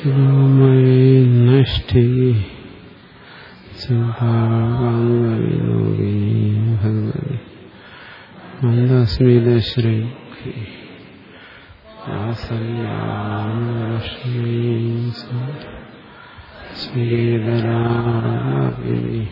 ശിവമയേ നഷ്ടി ചിന്താകാംഗവിലോകിനി ഭഗവതി മന്ദസ്മിതശ്രീ ശ്രീധരാവിനി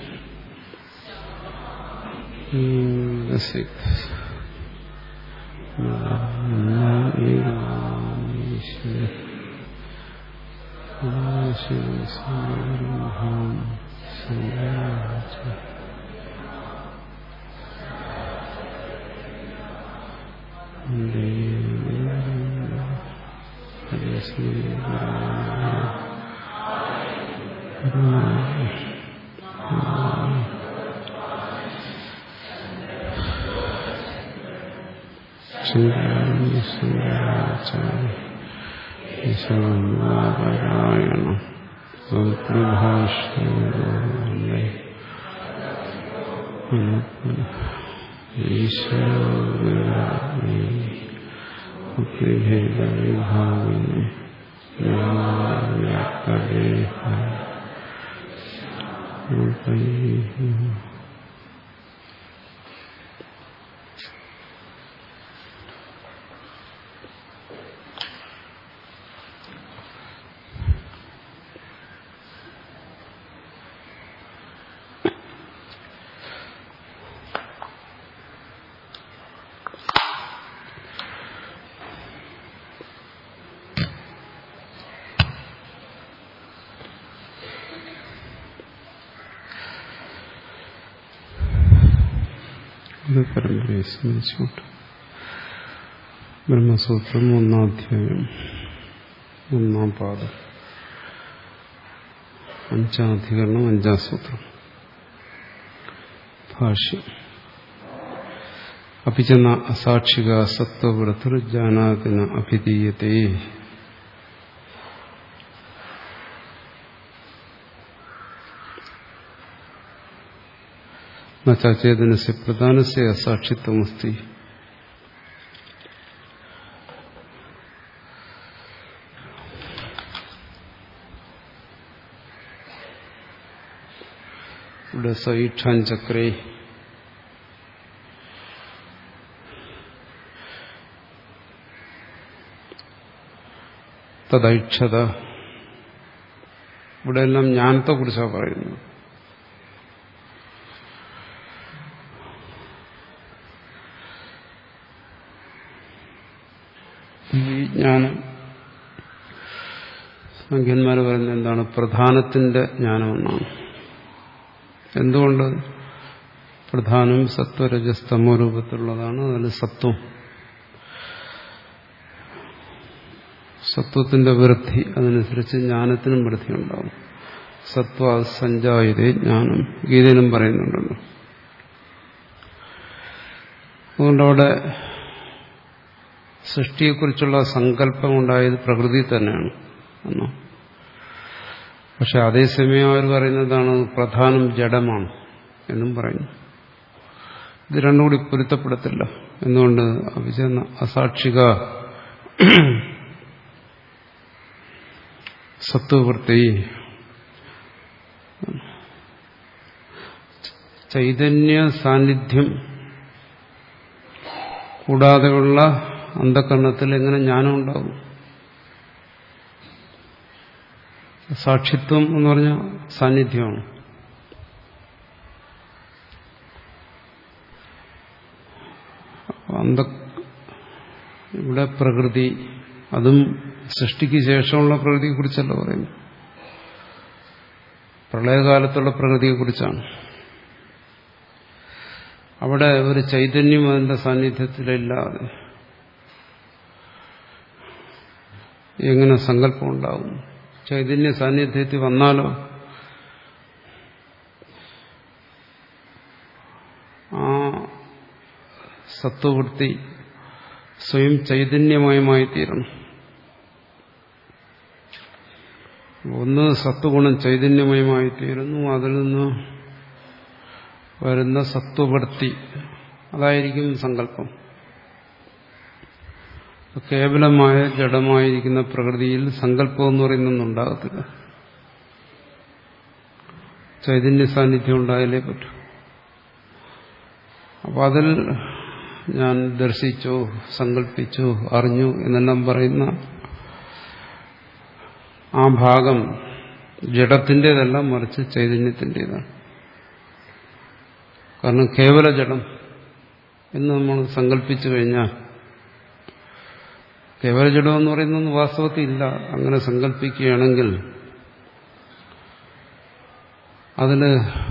ഈശ്വരായണ ഭാഷ്യ ഈശ്വരവിഭാഗിനെ പരമ്പരയെ സ്മരിച്ചുകൊണ്ട് ബ്രഹ്മസൂത്രം ഒന്നാം അധ്യായം ഒന്നാം പാദം അഞ്ചാം അധികരണം അഞ്ചാം സൂത്രം ഭാഷ്യം അഭിചന അസാക്ഷിക സത്വവൃത്തിർജാനാതിന അഭിധീയത്തെ ചേതനസ് പ്രധാനസ് അസാക്ഷിത്വമസ്തി ഇവിടെ സൈക്ഷാൻ ചക്രേ തദൈക്ഷത ഇവിടെ എല്ലാം ജ്ഞാനത്തെ കുറിച്ചാണ് പറയുന്നത് ഈ ജ്ഞാനം സംഖ്യന്മാർ പറയുന്നത് എന്താണ് പ്രധാനത്തിന്റെ ജ്ഞാനമെന്നാണ് എന്തുകൊണ്ട് പ്രധാനം സത്വരജസ്തമോ രൂപത്തിലുള്ളതാണ് അതിൽ സത്വം സത്വത്തിന്റെ വൃദ്ധി അതനുസരിച്ച് ജ്ഞാനത്തിനും വൃദ്ധി ഉണ്ടാവും സത്വ സഞ്ചായതേ ജ്ഞാനം ഗീതയിലും പറയുന്നുണ്ടല്ലോ അതുകൊണ്ടവിടെ സൃഷ്ടിയെക്കുറിച്ചുള്ള സങ്കല്പം ഉണ്ടായത് പ്രകൃതി തന്നെയാണ് എന്നോ പക്ഷെ അതേസമയം അവർ പറയുന്നതാണ് പ്രധാനം ജഡമാണ് എന്നും പറയുന്നു ഇത് രണ്ടും കൂടി പൊരുത്തപ്പെടത്തില്ല എന്തുകൊണ്ട് അഭിചന അസാക്ഷിക സത്വവൃത്തി ചൈതന്യ സാന്നിധ്യം കൂടാതെയുള്ള അന്ധകരണത്തിൽ എങ്ങനെ ജ്ഞാനം ഉണ്ടാകും സാക്ഷിത്വം എന്ന് പറഞ്ഞ സാന്നിധ്യമാണ് അന്ധ ഇവിടെ പ്രകൃതി അതും സൃഷ്ടിക്ക് ശേഷമുള്ള പ്രകൃതിയെക്കുറിച്ചല്ല പറയുന്നു പ്രളയകാലത്തുള്ള പ്രകൃതിയെക്കുറിച്ചാണ് അവിടെ ഒരു ചൈതന്യം അതിന്റെ സാന്നിധ്യത്തിലില്ലാതെ എങ്ങനെ സങ്കല്പം ഉണ്ടാകും ചൈതന്യ സാന്നിധ്യത്തിൽ വന്നാലോ ആ സത്വവൃത്തി സ്വയം ചൈതന്യമയമായി തീരണം ഒന്ന് സത്വഗുണം ചൈതന്യമയമായി തീരുന്നു അതിൽ നിന്ന് വരുന്ന സത്വവൃത്തി അതായിരിക്കും സങ്കല്പം കേവലമായ ജഡമായിരിക്കുന്ന പ്രകൃതിയിൽ സങ്കല്പം എന്ന് പറയുന്നൊന്നും ഉണ്ടാകത്തില്ല ചൈതന്യ സാന്നിധ്യം ഉണ്ടായാലേ പറ്റൂ അപ്പോൾ അതിൽ ഞാൻ ദർശിച്ചു സങ്കല്പിച്ചു അറിഞ്ഞു എന്നെല്ലാം പറയുന്ന ആ ഭാഗം ജഡത്തിൻ്റെതല്ല മറിച്ച് ചൈതന്യത്തിൻ്റെതാണ് കാരണം കേവല ജഡം എന്ന് നമ്മൾ സങ്കല്പിച്ചു കഴിഞ്ഞാൽ കേവല ജഡം എന്ന് പറയുന്നൊന്നും വാസ്തവത്തിൽ ഇല്ല അങ്ങനെ സങ്കല്പിക്കുകയാണെങ്കിൽ അതിന്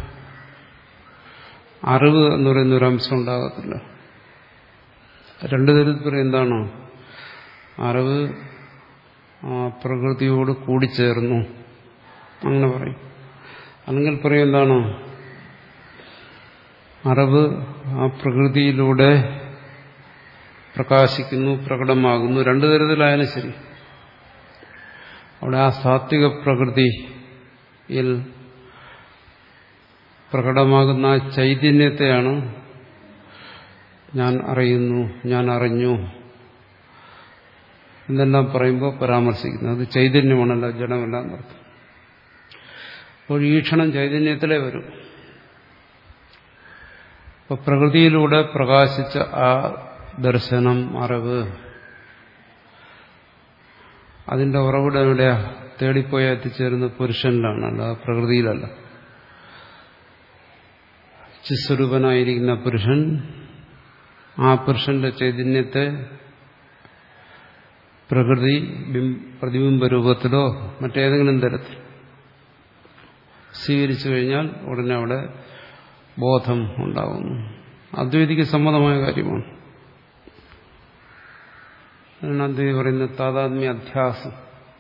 അറിവ് എന്ന് പറയുന്ന ഒരു അംശം ഉണ്ടാകത്തില്ല രണ്ടു തരത്തിൽ എന്താണ് അറിവ് ആ പ്രകൃതിയോട് കൂടിച്ചേർന്നു അങ്ങനെ പറയും അല്ലെങ്കിൽ പറയും എന്താണ് അറിവ് ആ പ്രകൃതിയിലൂടെ പ്രകാശിക്കുന്നു പ്രകടമാകുന്നു രണ്ടു തരത്തിലായാലും ശരി അവിടെ ആ സാത്വിക പ്രകൃതിയിൽ പ്രകടമാകുന്ന ആ ചൈതന്യത്തെയാണ് ഞാൻ അറിയുന്നു ഞാൻ അറിഞ്ഞു എന്നെല്ലാം പറയുമ്പോൾ പരാമർശിക്കുന്നത് അത് ചൈതന്യമാണല്ല ജഡമല്ല എന്നർത്ഥം അപ്പോൾ ഈ ക്ഷണം ചൈതന്യത്തിലേ വരും അപ്പോൾ പ്രകൃതിയിലൂടെ പ്രകാശിച്ച ആ ദർശനം അറിവ് അതിന്റെ ഉറവിടം എവിടെയാ തേടിപ്പോയി എത്തിച്ചേരുന്ന പുരുഷനിലാണ് അല്ല പ്രകൃതിയിലല്ല ചിസ്വരൂപനായിരിക്കുന്ന പുരുഷൻ ആ പുരുഷന്റെ ചൈതന്യത്തെ പ്രകൃതി പ്രതിബിംബ രൂപത്തിലോ മറ്റേതെങ്കിലും തരത്തിൽ സ്വീകരിച്ചു കഴിഞ്ഞാൽ ഉടനെ അവിടെ ബോധം ഉണ്ടാകുന്നു അദ്വൈതിക്ക് സമ്മതമായ കാര്യമാണ് അദ്വൈതി പറയുന്നത് താതാത്മ്യ അധ്യാസം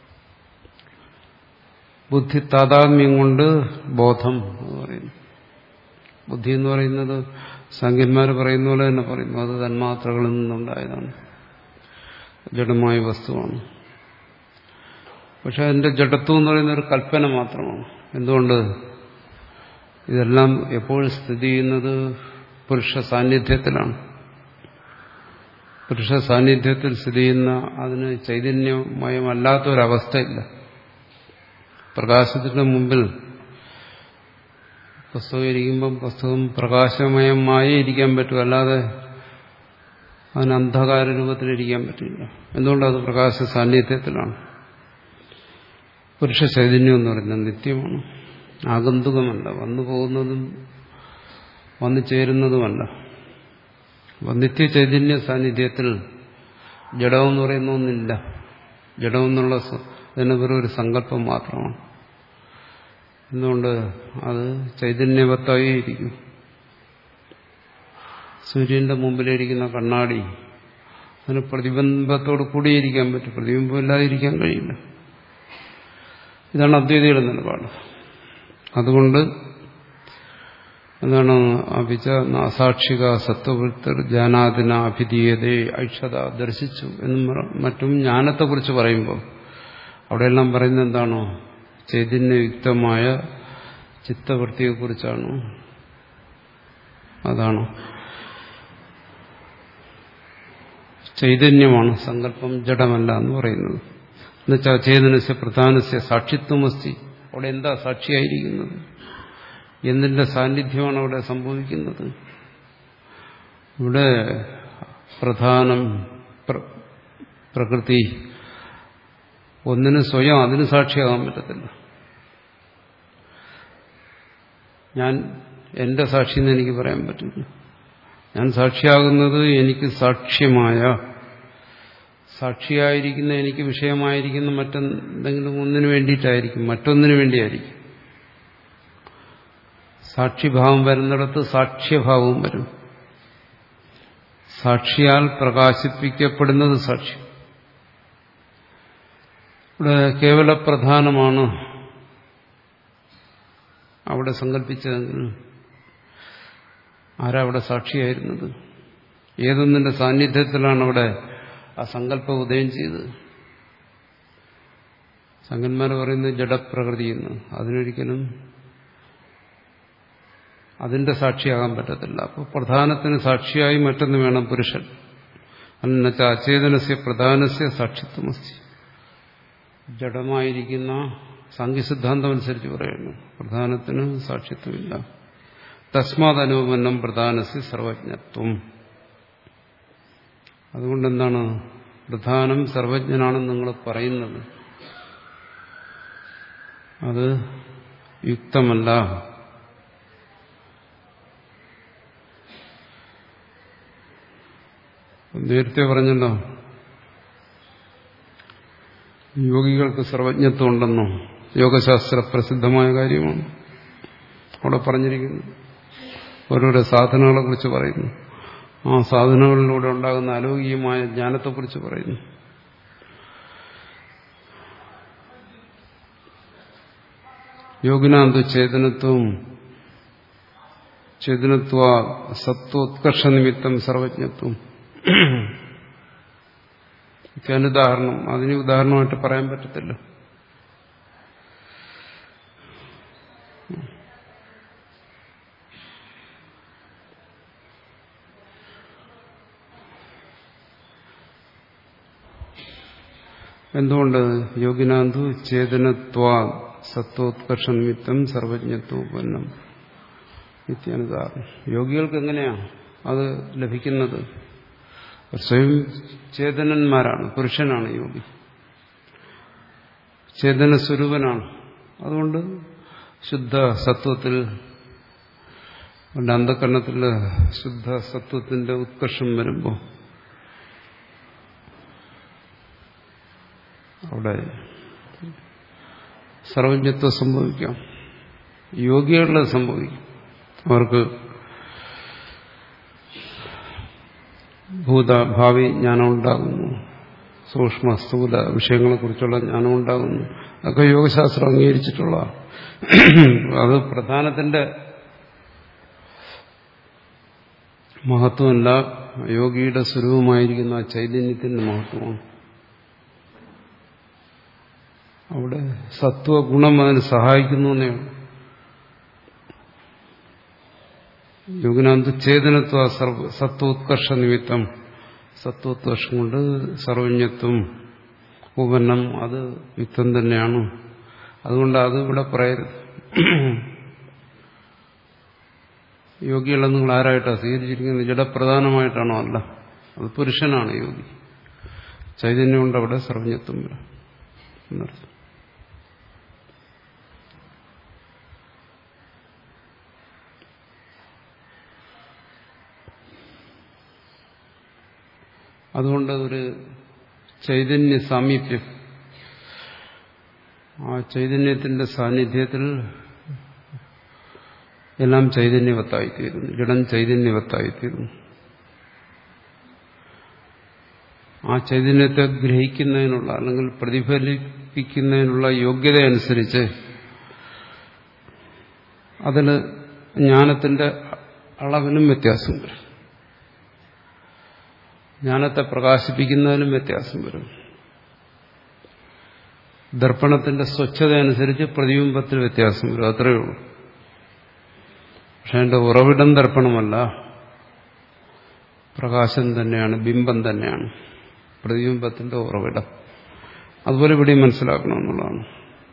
ബുദ്ധി താതാത്മ്യം കൊണ്ട് ബോധം എന്ന് പറയുന്നു ബുദ്ധി എന്ന് പറയുന്നത് സംഖ്യന്മാർ പറയുന്ന പോലെ തന്നെ പറയുന്നു അത് തന്മാത്രകളിൽ നിന്നുണ്ടായതാണ് ജഡമായ വസ്തുവാണ് പക്ഷെ അതിന്റെ ജഡത്വം എന്ന് പറയുന്ന ഒരു കൽപ്പന മാത്രമാണ് എന്തുകൊണ്ട് ഇതെല്ലാം എപ്പോഴും സ്ഥിതി ചെയ്യുന്നത് പുരുഷ സാന്നിധ്യത്തിലാണ് പുരുഷ സാന്നിധ്യത്തിൽ സ്ഥിതി ചെയ്യുന്ന അതിന് ചൈതന്യമയമല്ലാത്ത ഒരവസ്ഥയില്ല പ്രകാശത്തിന്റെ മുമ്പിൽ പുസ്തകം ഇരിക്കുമ്പം പുസ്തകം പ്രകാശമയമായി ഇരിക്കാൻ പറ്റും അല്ലാതെ അതിന് അന്ധകാര രൂപത്തിലിരിക്കാൻ പറ്റില്ല എന്തുകൊണ്ടത് പ്രകാശ സാന്നിധ്യത്തിലാണ് പുരുഷ ചൈതന്യം എന്ന് പറയുന്നത് നിത്യമാണ് ആഗന്തുകമല്ല വന്നു പോകുന്നതും വന്നു ചേരുന്നതുമല്ല അപ്പം നിത്യ ചൈതന്യ സാന്നിധ്യത്തിൽ ജഡമെന്ന് പറയുന്ന ഒന്നില്ല ജഡമെന്നുള്ള അതിന് വെറും ഒരു സങ്കല്പം മാത്രമാണ് എന്തുകൊണ്ട് അത് ചൈതന്യവത്തായി ഇരിക്കും സൂര്യന്റെ മുമ്പിലിരിക്കുന്ന കണ്ണാടി അതിന് പ്രതിബിംബത്തോട് കൂടിയിരിക്കാൻ പറ്റും പ്രതിബിംബമില്ലാതെ ഇരിക്കാൻ കഴിയില്ല ഇതാണ് അദ്വൈതിയുടെ നിലപാട് അതുകൊണ്ട് എന്താണ് അഭിച്ച അസാക്ഷിക സത്വവൃത്തർ ജാനാദിന അഭിധീയതേ ഐക്ഷത ദർശിച്ചു എന്നും മറ്റും ജ്ഞാനത്തെക്കുറിച്ച് പറയുമ്പോൾ അവിടെയെല്ലാം പറയുന്നത് എന്താണോ ചൈതന്യയുക്തമായ ചിത്തവൃത്തിയെക്കുറിച്ചാണ് അതാണ് ചൈതന്യമാണ് സങ്കല്പം ജഡമല്ല എന്ന് പറയുന്നത് എന്നുവെച്ചാൽ ചേതനസ്യ പ്രധാനസ്യ സാക്ഷിത്വമസ്തി അവിടെ എന്താ സാക്ഷിയായിരിക്കുന്നത് എന്തിന്റെ സാന്നിധ്യമാണ് അവിടെ സംഭവിക്കുന്നത് ഇവിടെ പ്രധാനം പ്രകൃതി ഒന്നിന് സ്വയം അതിന് സാക്ഷിയാകാൻ പറ്റത്തില്ല ഞാൻ എന്റെ സാക്ഷി എന്ന് എനിക്ക് പറയാൻ പറ്റില്ല ഞാൻ സാക്ഷിയാകുന്നത് എനിക്ക് സാക്ഷ്യമായ സാക്ഷിയായിരിക്കുന്ന എനിക്ക് വിഷയമായിരിക്കുന്ന മറ്റെന്തെങ്കിലും ഒന്നിനു വേണ്ടിയിട്ടായിരിക്കും മറ്റൊന്നിനു വേണ്ടിയായിരിക്കും സാക്ഷിഭാവം വരുന്നിടത്ത് സാക്ഷ്യഭാവവും വരും സാക്ഷിയാൽ പ്രകാശിപ്പിക്കപ്പെടുന്നത് സാക്ഷി ഇവിടെ കേവല പ്രധാനമാണ് അവിടെ സങ്കല്പിച്ചതെങ്കിൽ ആരാ അവിടെ സാക്ഷിയായിരുന്നത് ഏതൊന്നിന്റെ സാന്നിധ്യത്തിലാണ് അവിടെ ആ സങ്കല്പം ഉദയം ചെയ്തത് സംഘന്മാർ പറയുന്നത് ജഡപ്രകൃതി എന്ന് അതിനൊരിക്കലും അതിന്റെ സാക്ഷിയാകാൻ പറ്റത്തില്ല അപ്പോൾ പ്രധാനത്തിന് സാക്ഷിയായി മറ്റൊന്ന് വേണം പുരുഷൻ എന്നുവെച്ചാൽ അചേതനസ്യ പ്രധാനസ്യ സാക്ഷിത്വമസ്തി ജഡമായിരിക്കുന്ന സാങ്കേസിദ്ധാന്തം അനുസരിച്ച് പറയുന്നു പ്രധാനത്തിന് സാക്ഷിത്വമില്ല തസ്മാത് അനുപന്നം പ്രധാനസ്യ സർവജ്ഞത്വം അതുകൊണ്ടെന്താണ് പ്രധാനം സർവജ്ഞനാണെന്ന് നിങ്ങൾ പറയുന്നത് അത് യുക്തമല്ല നേരത്തെ പറഞ്ഞല്ലോ യോഗികൾക്ക് സർവജ്ഞത്വം ഉണ്ടെന്നോ യോഗശാസ്ത്ര പ്രസിദ്ധമായ കാര്യമാണ് അവിടെ പറഞ്ഞിരിക്കുന്നു ഓരോരോ സാധനങ്ങളെ കുറിച്ച് പറയുന്നു ആ സാധനങ്ങളിലൂടെ ഉണ്ടാകുന്ന അലൗകികമായ ജ്ഞാനത്തെക്കുറിച്ച് പറയുന്നു യോഗിനാന്തു ചേതനത്വം ചേതനത്വ സത്വോത്കർഷ നിമിത്തം സർവജ്ഞത്വം ഉദാഹരണം അതിന് ഉദാഹരണമായിട്ട് പറയാൻ പറ്റത്തില്ല എന്തുകൊണ്ട് യോഗിനാന്തു ചേതനത്വ സത്വോത്കർഷ നിമിത്തം സർവജ്ഞത്വോപന്നം നിത്യാനുദാഹരണം യോഗികൾക്ക് എങ്ങനെയാണ് അത് ലഭിക്കുന്നത് സ്വയം ചേതനന്മാരാണ് പുരുഷനാണ് യോഗി ചേതന സ്വരൂപനാണ് അതുകൊണ്ട് ശുദ്ധ സത്വത്തിൽ അവന്റെ അന്ധകരണത്തിൽ ശുദ്ധ സത്വത്തിന്റെ ഉത്കർഷം വരുമ്പോൾ അവിടെ സർവജ്ഞത്വം സംഭവിക്കാം യോഗികളിൽ സംഭവിക്കും അവർക്ക് ഭൂത ഭാവി ജ്ഞാനം ഉണ്ടാകുന്നു സൂക്ഷ്മ സ്ഥൂല വിഷയങ്ങളെക്കുറിച്ചുള്ള ജ്ഞാനം ഉണ്ടാകുന്നു അതൊക്കെ യോഗശാസ്ത്രം അംഗീകരിച്ചിട്ടുള്ള അത് പ്രധാനത്തിന്റെ മഹത്വമല്ല യോഗിയുടെ സ്വരൂപമായിരിക്കുന്ന ആ ചൈതന്യത്തിന്റെ മഹത്വമാണ് അവിടെ സത്വഗുണം അതിന് സഹായിക്കുന്നു എന്നേ യോഗിനാന്ത് ചേതനത്വ സത്വോത്കർഷ നിമിത്തം സത്വോത്കർഷം കൊണ്ട് സർവജ്ഞത്വം ഉപന്നം അത് യുക്തം തന്നെയാണ് അതുകൊണ്ട് അത് ഇവിടെ പറയരുത് യോഗികളെ നിങ്ങൾ ആരായിട്ടാണ് സ്വീകരിച്ചിരിക്കുന്നത് ജഡപ്രധാനമായിട്ടാണോ അല്ല അത് പുരുഷനാണ് യോഗി ചൈതന്യം കൊണ്ട് അവിടെ സർവജ്ഞത്വം വരാം എന്നർത്ഥം അതുകൊണ്ട് ഒരു ചൈതന്യ സാമീപ്യം ആ ചൈതന്യത്തിന്റെ സാന്നിധ്യത്തിൽ എല്ലാം ചൈതന്യവത്തായിത്തീരുന്നു ജഡം ചൈതന്യവത്തായിത്തീരുന്നു ആ ചൈതന്യത്തെ ഗ്രഹിക്കുന്നതിനുള്ള അല്ലെങ്കിൽ പ്രതിഫലിപ്പിക്കുന്നതിനുള്ള യോഗ്യത അനുസരിച്ച് അതിൽ ജ്ഞാനത്തിന്റെ അളവിനും വ്യത്യാസം വരും ജ്ഞാനത്തെ പ്രകാശിപ്പിക്കുന്നതിനും വ്യത്യാസം വരും ദർപ്പണത്തിന്റെ സ്വച്ഛത അനുസരിച്ച് പ്രതിബിംബത്തിൽ വ്യത്യാസം വരും അത്രയേ ഉള്ളൂ പക്ഷെ അതിന്റെ ഉറവിടം ദർപ്പണമല്ല പ്രകാശം തന്നെയാണ് ബിംബം തന്നെയാണ് പ്രതിബിംബത്തിന്റെ ഉറവിടം അതുപോലെ ഇവിടെ മനസ്സിലാക്കണമെന്നുള്ളതാണ്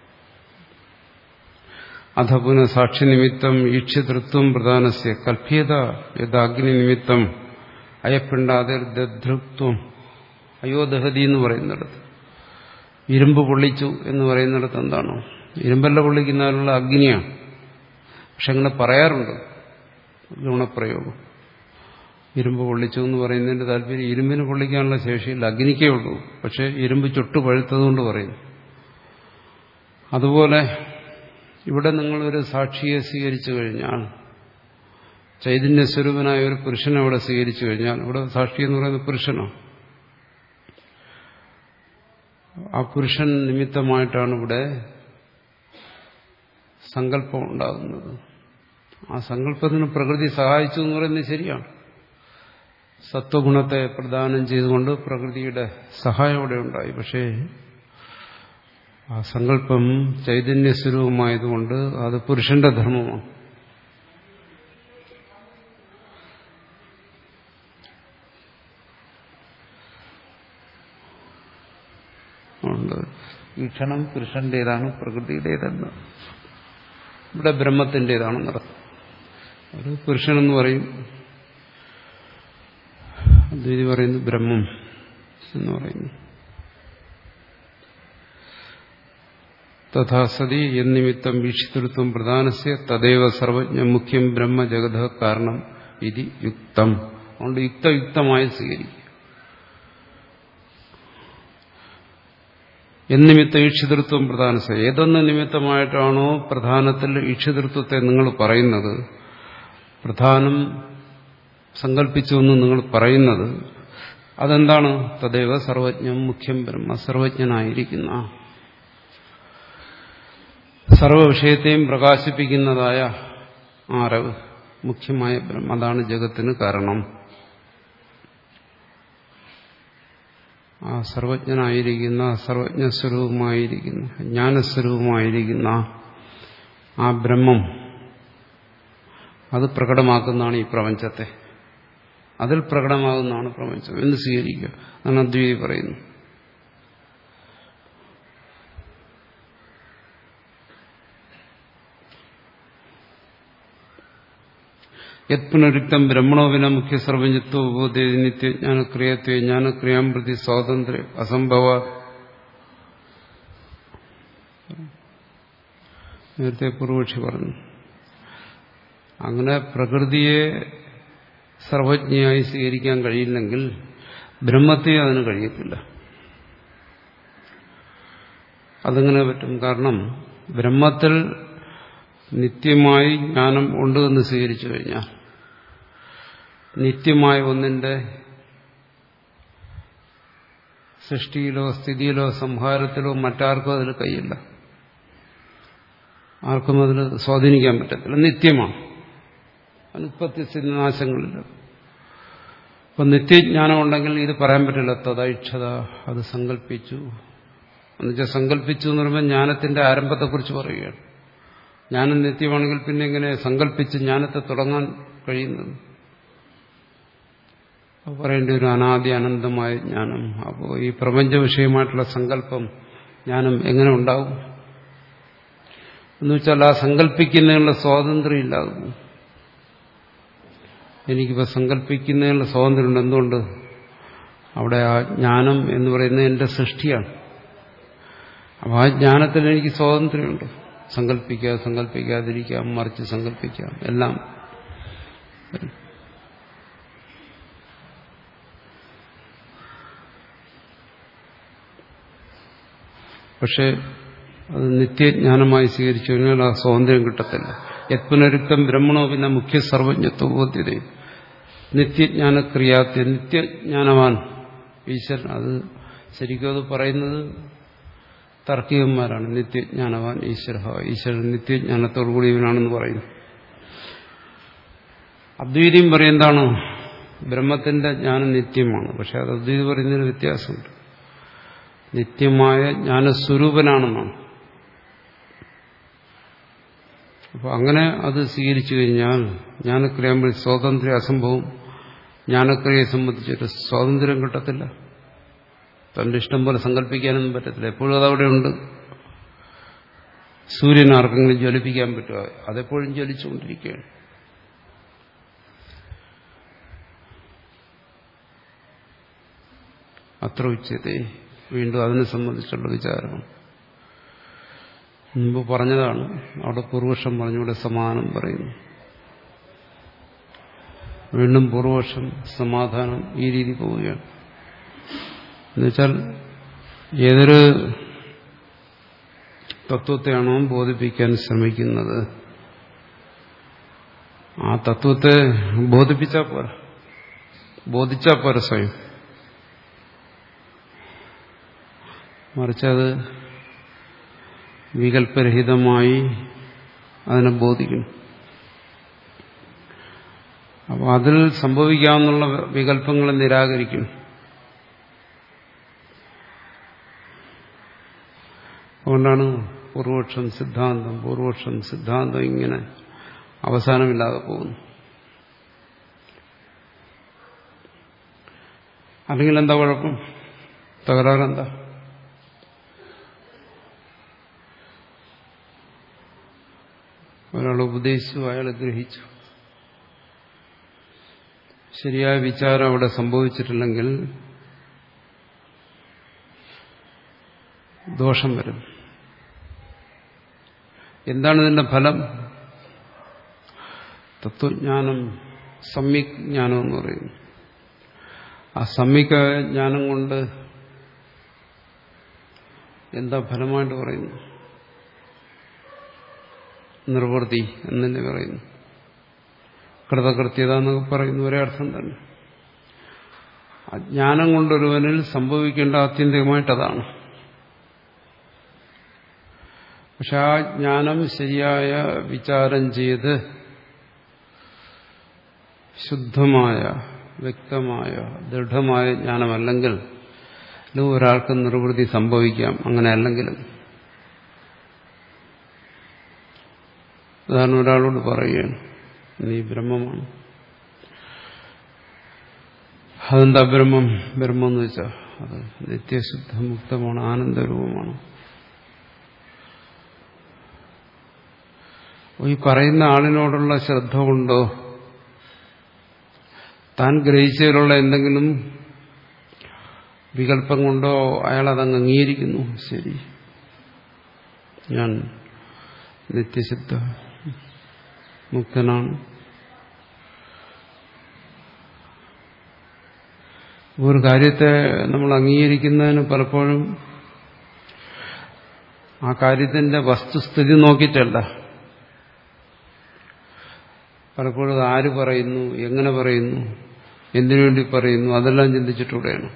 അധ പുനഃ സാക്ഷി നിമിത്തം ഈക്ഷ്യതൃത്വം പ്രധാനസ്യ കൽപ്യത യഥാഗ്നി നിമിത്തം അയപ്പിണ്ടാതെ ദധൃത്വം അയോദഹതി എന്ന് പറയുന്നിടത്ത് ഇരുമ്പ് പൊള്ളിച്ചു എന്ന് പറയുന്നിടത്ത് എന്താണോ ഇരുമ്പല്ല പൊള്ളിക്കുന്നതിനുള്ള അഗ്നിയാണ് പക്ഷെ അങ്ങനെ പറയാറുണ്ട് ഗുണപ്രയോഗം ഇരുമ്പ് പൊള്ളിച്ചു എന്ന് പറയുന്നതിന്റെ താല്പര്യം ഇരുമ്പിന് പൊള്ളിക്കാനുള്ള ശേഷിയില്ല അഗ്നിക്കേ ഉള്ളൂ പക്ഷെ ഇരുമ്പ് ചുട്ടു പഴുത്തതുകൊണ്ട് പറയുന്നു അതുപോലെ ഇവിടെ നിങ്ങളൊരു സാക്ഷിയെ സ്വീകരിച്ചു കഴിഞ്ഞാൽ ചൈതന്യസ്വരൂപനായ ഒരു പുരുഷനെ അവിടെ സ്വീകരിച്ചു കഴിഞ്ഞാൽ ഇവിടെ സാക്ഷി എന്ന് പറയുന്നത് പുരുഷനാണ് ആ പുരുഷൻ നിമിത്തമായിട്ടാണ് ഇവിടെ സങ്കല്പം ഉണ്ടാകുന്നത് ആ സങ്കല്പത്തിന് പ്രകൃതി സഹായിച്ചു എന്ന് പറയുന്നത് ശരിയാണ് സത്വഗുണത്തെ പ്രദാനം ചെയ്തുകൊണ്ട് പ്രകൃതിയുടെ സഹായം അവിടെ ഉണ്ടായി പക്ഷേ ആ സങ്കല്പം ചൈതന്യസ്വരൂപമായതുകൊണ്ട് അത് പുരുഷന്റെ ധർമ്മമാണ് ഈക്ഷണം പുരുഷന്റേതാണ് പ്രകൃതിയുടേതെന്ന് ഇവിടെ ബ്രഹ്മത്തിൻ്റെതാണെന്നർത്ഥം ഒരു പുരുഷനെന്ന് പറയും അദ്വൈതി പറയുന്നു ബ്രഹ്മം എന്ന് പറയുന്നു തഥാ സതി എന്നിമിത്തം വീക്ഷിതൃത്വം പ്രധാനസ്യ തദൈവ സർവജ്ഞ മുഖ്യം ബ്രഹ്മ ജഗത കാരണം ഇത് യുക്തം അതുകൊണ്ട് യുക്തയുക്തമായി സ്വീകരിക്കും എന്നിമിത്ത ഈക്ഷിതൃത്വം പ്രധാനസ ഏതൊന്ന് നിമിത്തമായിട്ടാണോ പ്രധാനത്തിൽ ഈക്ഷിതൃത്വത്തെ നിങ്ങൾ പറയുന്നത് പ്രധാനം സങ്കല്പിച്ചു എന്ന് നിങ്ങൾ പറയുന്നത് അതെന്താണ് തദൈവ സർവജ്ഞം മുഖ്യം ബ്രഹ്മ സർവജ്ഞനായിരിക്കുന്ന സർവവിഷയത്തെയും പ്രകാശിപ്പിക്കുന്നതായ ആരവ് മുഖ്യമായ ബ്രഹ്മ അതാണ് ജഗത്തിന് കാരണം ആ സർവജ്ഞനായിരിക്കുന്ന സർവജ്ഞസ്വരൂപമായിരിക്കുന്ന ജ്ഞാനസ്വരൂപമായിരിക്കുന്ന ആ ബ്രഹ്മം അത് പ്രകടമാക്കുന്നതാണ് ഈ പ്രപഞ്ചത്തെ അതിൽ പ്രകടമാകുന്നതാണ് പ്രപഞ്ചം എന്ന് സ്വീകരിക്കുക അതാണ് അദ്വൈതി പറയുന്നു യത് പുനരുക്തം ബ്രഹ്മണോവിന മുഖ്യ സർവജ്ഞത്വ ഉപബോധ നിത്യജ്ഞാനക്രിയത്വ ജ്ഞാനക്രിയാം പ്രതി സ്വാതന്ത്ര്യ അസംഭവ നേരത്തെ പൂർവക്ഷി പറഞ്ഞു അങ്ങനെ പ്രകൃതിയെ സർവജ്ഞയായി സ്വീകരിക്കാൻ കഴിയില്ലെങ്കിൽ ബ്രഹ്മത്തെ അതിന് കഴിയത്തില്ല അതെങ്ങനെ പറ്റും കാരണം ബ്രഹ്മത്തിൽ നിത്യമായി ജ്ഞാനം ഉണ്ട് എന്ന് സ്വീകരിച്ചു കഴിഞ്ഞാൽ നിത്യമായ ഒന്നിന്റെ സൃഷ്ടിയിലോ സ്ഥിതിയിലോ സംഹാരത്തിലോ മറ്റാർക്കും അതിൽ കൈയില്ല ആർക്കും അതിൽ സ്വാധീനിക്കാൻ പറ്റത്തില്ല നിത്യമാണ് അനുപത്തി സ്ഥിതിനാശങ്ങളില്ല അപ്പൊ നിത്യജ്ഞാനം ഉണ്ടെങ്കിൽ ഇത് പറയാൻ പറ്റില്ല തദൈക്ഷത അത് സങ്കല്പിച്ചു എന്നുവെച്ചാൽ സങ്കല്പിച്ചു എന്ന് പറയുമ്പോൾ ജ്ഞാനത്തിന്റെ ആരംഭത്തെക്കുറിച്ച് പറയുകയാണ് ജ്ഞാനം നിത്യമാണെങ്കിൽ പിന്നെ എങ്ങനെ സങ്കല്പിച്ച് ജ്ഞാനത്തെ തുടങ്ങാൻ കഴിയുന്നത് പറയേണ്ട ഒരു അനാദി അനന്തമായ ജ്ഞാനം അപ്പോൾ ഈ പ്രപഞ്ച വിഷയമായിട്ടുള്ള സങ്കല്പം ജ്ഞാനം എങ്ങനെ ഉണ്ടാവും എന്ന് വെച്ചാൽ ആ സങ്കല്പിക്കുന്നതിനുള്ള സ്വാതന്ത്ര്യം ഇല്ലാകുന്നു എനിക്കിപ്പോൾ സങ്കല്പിക്കുന്നതിനുള്ള സ്വാതന്ത്ര്യമുണ്ട് എന്തുകൊണ്ട് അവിടെ ആ ജ്ഞാനം എന്ന് പറയുന്നത് എൻ്റെ സൃഷ്ടിയാണ് അപ്പോൾ ആ ജ്ഞാനത്തിൽ എനിക്ക് സ്വാതന്ത്ര്യമുണ്ട് സങ്കല്പിക്കുക സങ്കല്പിക്കാതിരിക്കാം മറിച്ച് സങ്കല്പിക്കാം എല്ലാം പക്ഷേ അത് നിത്യജ്ഞാനമായി സ്വീകരിച്ചു കഴിഞ്ഞാൽ ആ സ്വാതന്ത്ര്യം കിട്ടത്തില്ല യത്പുനരുക്തം ബ്രഹ്മണോ പിന്നെ മുഖ്യ സർവജ്ഞത്വബോധ്യത നിത്യജ്ഞാനക്രിയാത്യ നിത്യജ്ഞാനവാൻ ഈശ്വരൻ അത് ശരിക്കും അത് പറയുന്നത് തർക്കികന്മാരാണ് നിത്യജ്ഞാനവാൻ ഈശ്വര ഈശ്വരൻ നിത്യജ്ഞാനത്തോടു കൂടിയവനാണെന്ന് പറയുന്നു അദ്വൈതിയും പറയുന്നതാണ് ബ്രഹ്മത്തിന്റെ ജ്ഞാനം നിത്യമാണ് പക്ഷെ അത് അദ്വൈതി പറയുന്നതിന് വ്യത്യാസമുണ്ട് നിത്യമായ ജ്ഞാനസ്വരൂപനാണെന്നാണ് അപ്പോൾ അങ്ങനെ അത് സ്വീകരിച്ചു കഴിഞ്ഞാൽ ജ്ഞാനക്രിയാകുമ്പോൾ സ്വാതന്ത്ര്യ അസംഭവം ജ്ഞാനക്രിയയെ സംബന്ധിച്ചൊരു സ്വാതന്ത്ര്യം കിട്ടത്തില്ല തന്റെ ഇഷ്ടം പോലെ സങ്കല്പിക്കാനൊന്നും പറ്റത്തില്ല എപ്പോഴും അതവിടെ ഉണ്ട് സൂര്യൻ ആർക്കെങ്കിലും ജ്വലിപ്പിക്കാൻ പറ്റുമോ അതെപ്പോഴും ജ്വലിച്ചുകൊണ്ടിരിക്കുകയാണ് അത്ര ഉച്ചത്തെ വീണ്ടും അതിനെ സംബന്ധിച്ചുള്ള വിചാരമാണ് മുമ്പ് പറഞ്ഞതാണ് അവിടെ പൂർവക്ഷം പറഞ്ഞുകൂടെ സമാനം പറയുന്നു വീണ്ടും പൂർവക്ഷം സമാധാനം ഈ രീതി പോവുകയാണ് എന്നുവെച്ചാൽ ഏതൊരു തത്വത്തെയാണോ ബോധിപ്പിക്കാൻ ശ്രമിക്കുന്നത് ആ തത്വത്തെ ബോധിപ്പിച്ചാൽ പോരാ ബോധിച്ചാൽ പോരാ സ്വയം മറിച്ചത് വികല്പരഹിതമായി അതിനെ ബോധിക്കണം അപ്പോൾ അതിൽ സംഭവിക്കാവുന്ന വികല്പങ്ങളെ നിരാകരിക്കണം അതുകൊണ്ടാണ് പൂർവപക്ഷം സിദ്ധാന്തം പൂർവപക്ഷം സിദ്ധാന്തം ഇങ്ങനെ അവസാനമില്ലാതെ പോകുന്നു അല്ലെങ്കിൽ എന്താ കുഴപ്പം തകരാറെന്താ ഒരാൾ ഉപദേശിച്ചു അയാൾ ഗ്രഹിച്ചു ശരിയായ വിചാരം അവിടെ സംഭവിച്ചിട്ടില്ലെങ്കിൽ ദോഷം വരും എന്താണ് ഇതിന്റെ ഫലം തത്വജ്ഞാനം സമ്യക് ജ്ഞാനം എന്ന് പറയുന്നു ആ സമ്യക ജ്ഞാനം കൊണ്ട് എന്താ ഫലമായിട്ട് പറയുന്നു നിർവൃത്തി എന്നെ പറയുന്നു കൃതകൃത്യത എന്നൊക്കെ പറയുന്ന ഒരേ അർത്ഥം തന്നെ അജ്ഞാനം കൊണ്ടൊരുവനിൽ സംഭവിക്കേണ്ട ആത്യന്തികമായിട്ടതാണ് പക്ഷെ ആ ജ്ഞാനം ശരിയായ വിചാരം ചെയ്ത് ശുദ്ധമായ വ്യക്തമായ ദൃഢമായ ജ്ഞാനമല്ലെങ്കിൽ ഒരാൾക്ക് നിർവൃത്തി സംഭവിക്കാം അങ്ങനെ അല്ലെങ്കിലും അതാണ് ഒരാളോട് പറയുകയാണ് നീ ബ്രഹ്മമാണ് അതെന്താ ബ്രഹ്മം ബ്രഹ്മം എന്ന് വെച്ചാൽ അത് നിത്യശുദ്ധ മുക്തമാണ് ആനന്ദരൂപമാണ് ഈ പറയുന്ന ആളിനോടുള്ള ശ്രദ്ധ കൊണ്ടോ താൻ ഗ്രഹിച്ചതിലുള്ള എന്തെങ്കിലും വികല്പം കൊണ്ടോ അയാൾ അതങ്ങ് അംഗീകരിക്കുന്നു ശരി ഞാൻ നിത്യശുദ്ധ മുക്തനാണ് ഒരു കാര്യത്തെ നമ്മൾ അംഗീകരിക്കുന്നതിന് പലപ്പോഴും ആ കാര്യത്തിന്റെ വസ്തുസ്ഥിതി നോക്കിയിട്ടല്ല പലപ്പോഴും അത് ആര് പറയുന്നു എങ്ങനെ പറയുന്നു എന്തിനു വേണ്ടി പറയുന്നു അതെല്ലാം ചിന്തിച്ചിട്ടൂടെയാണ്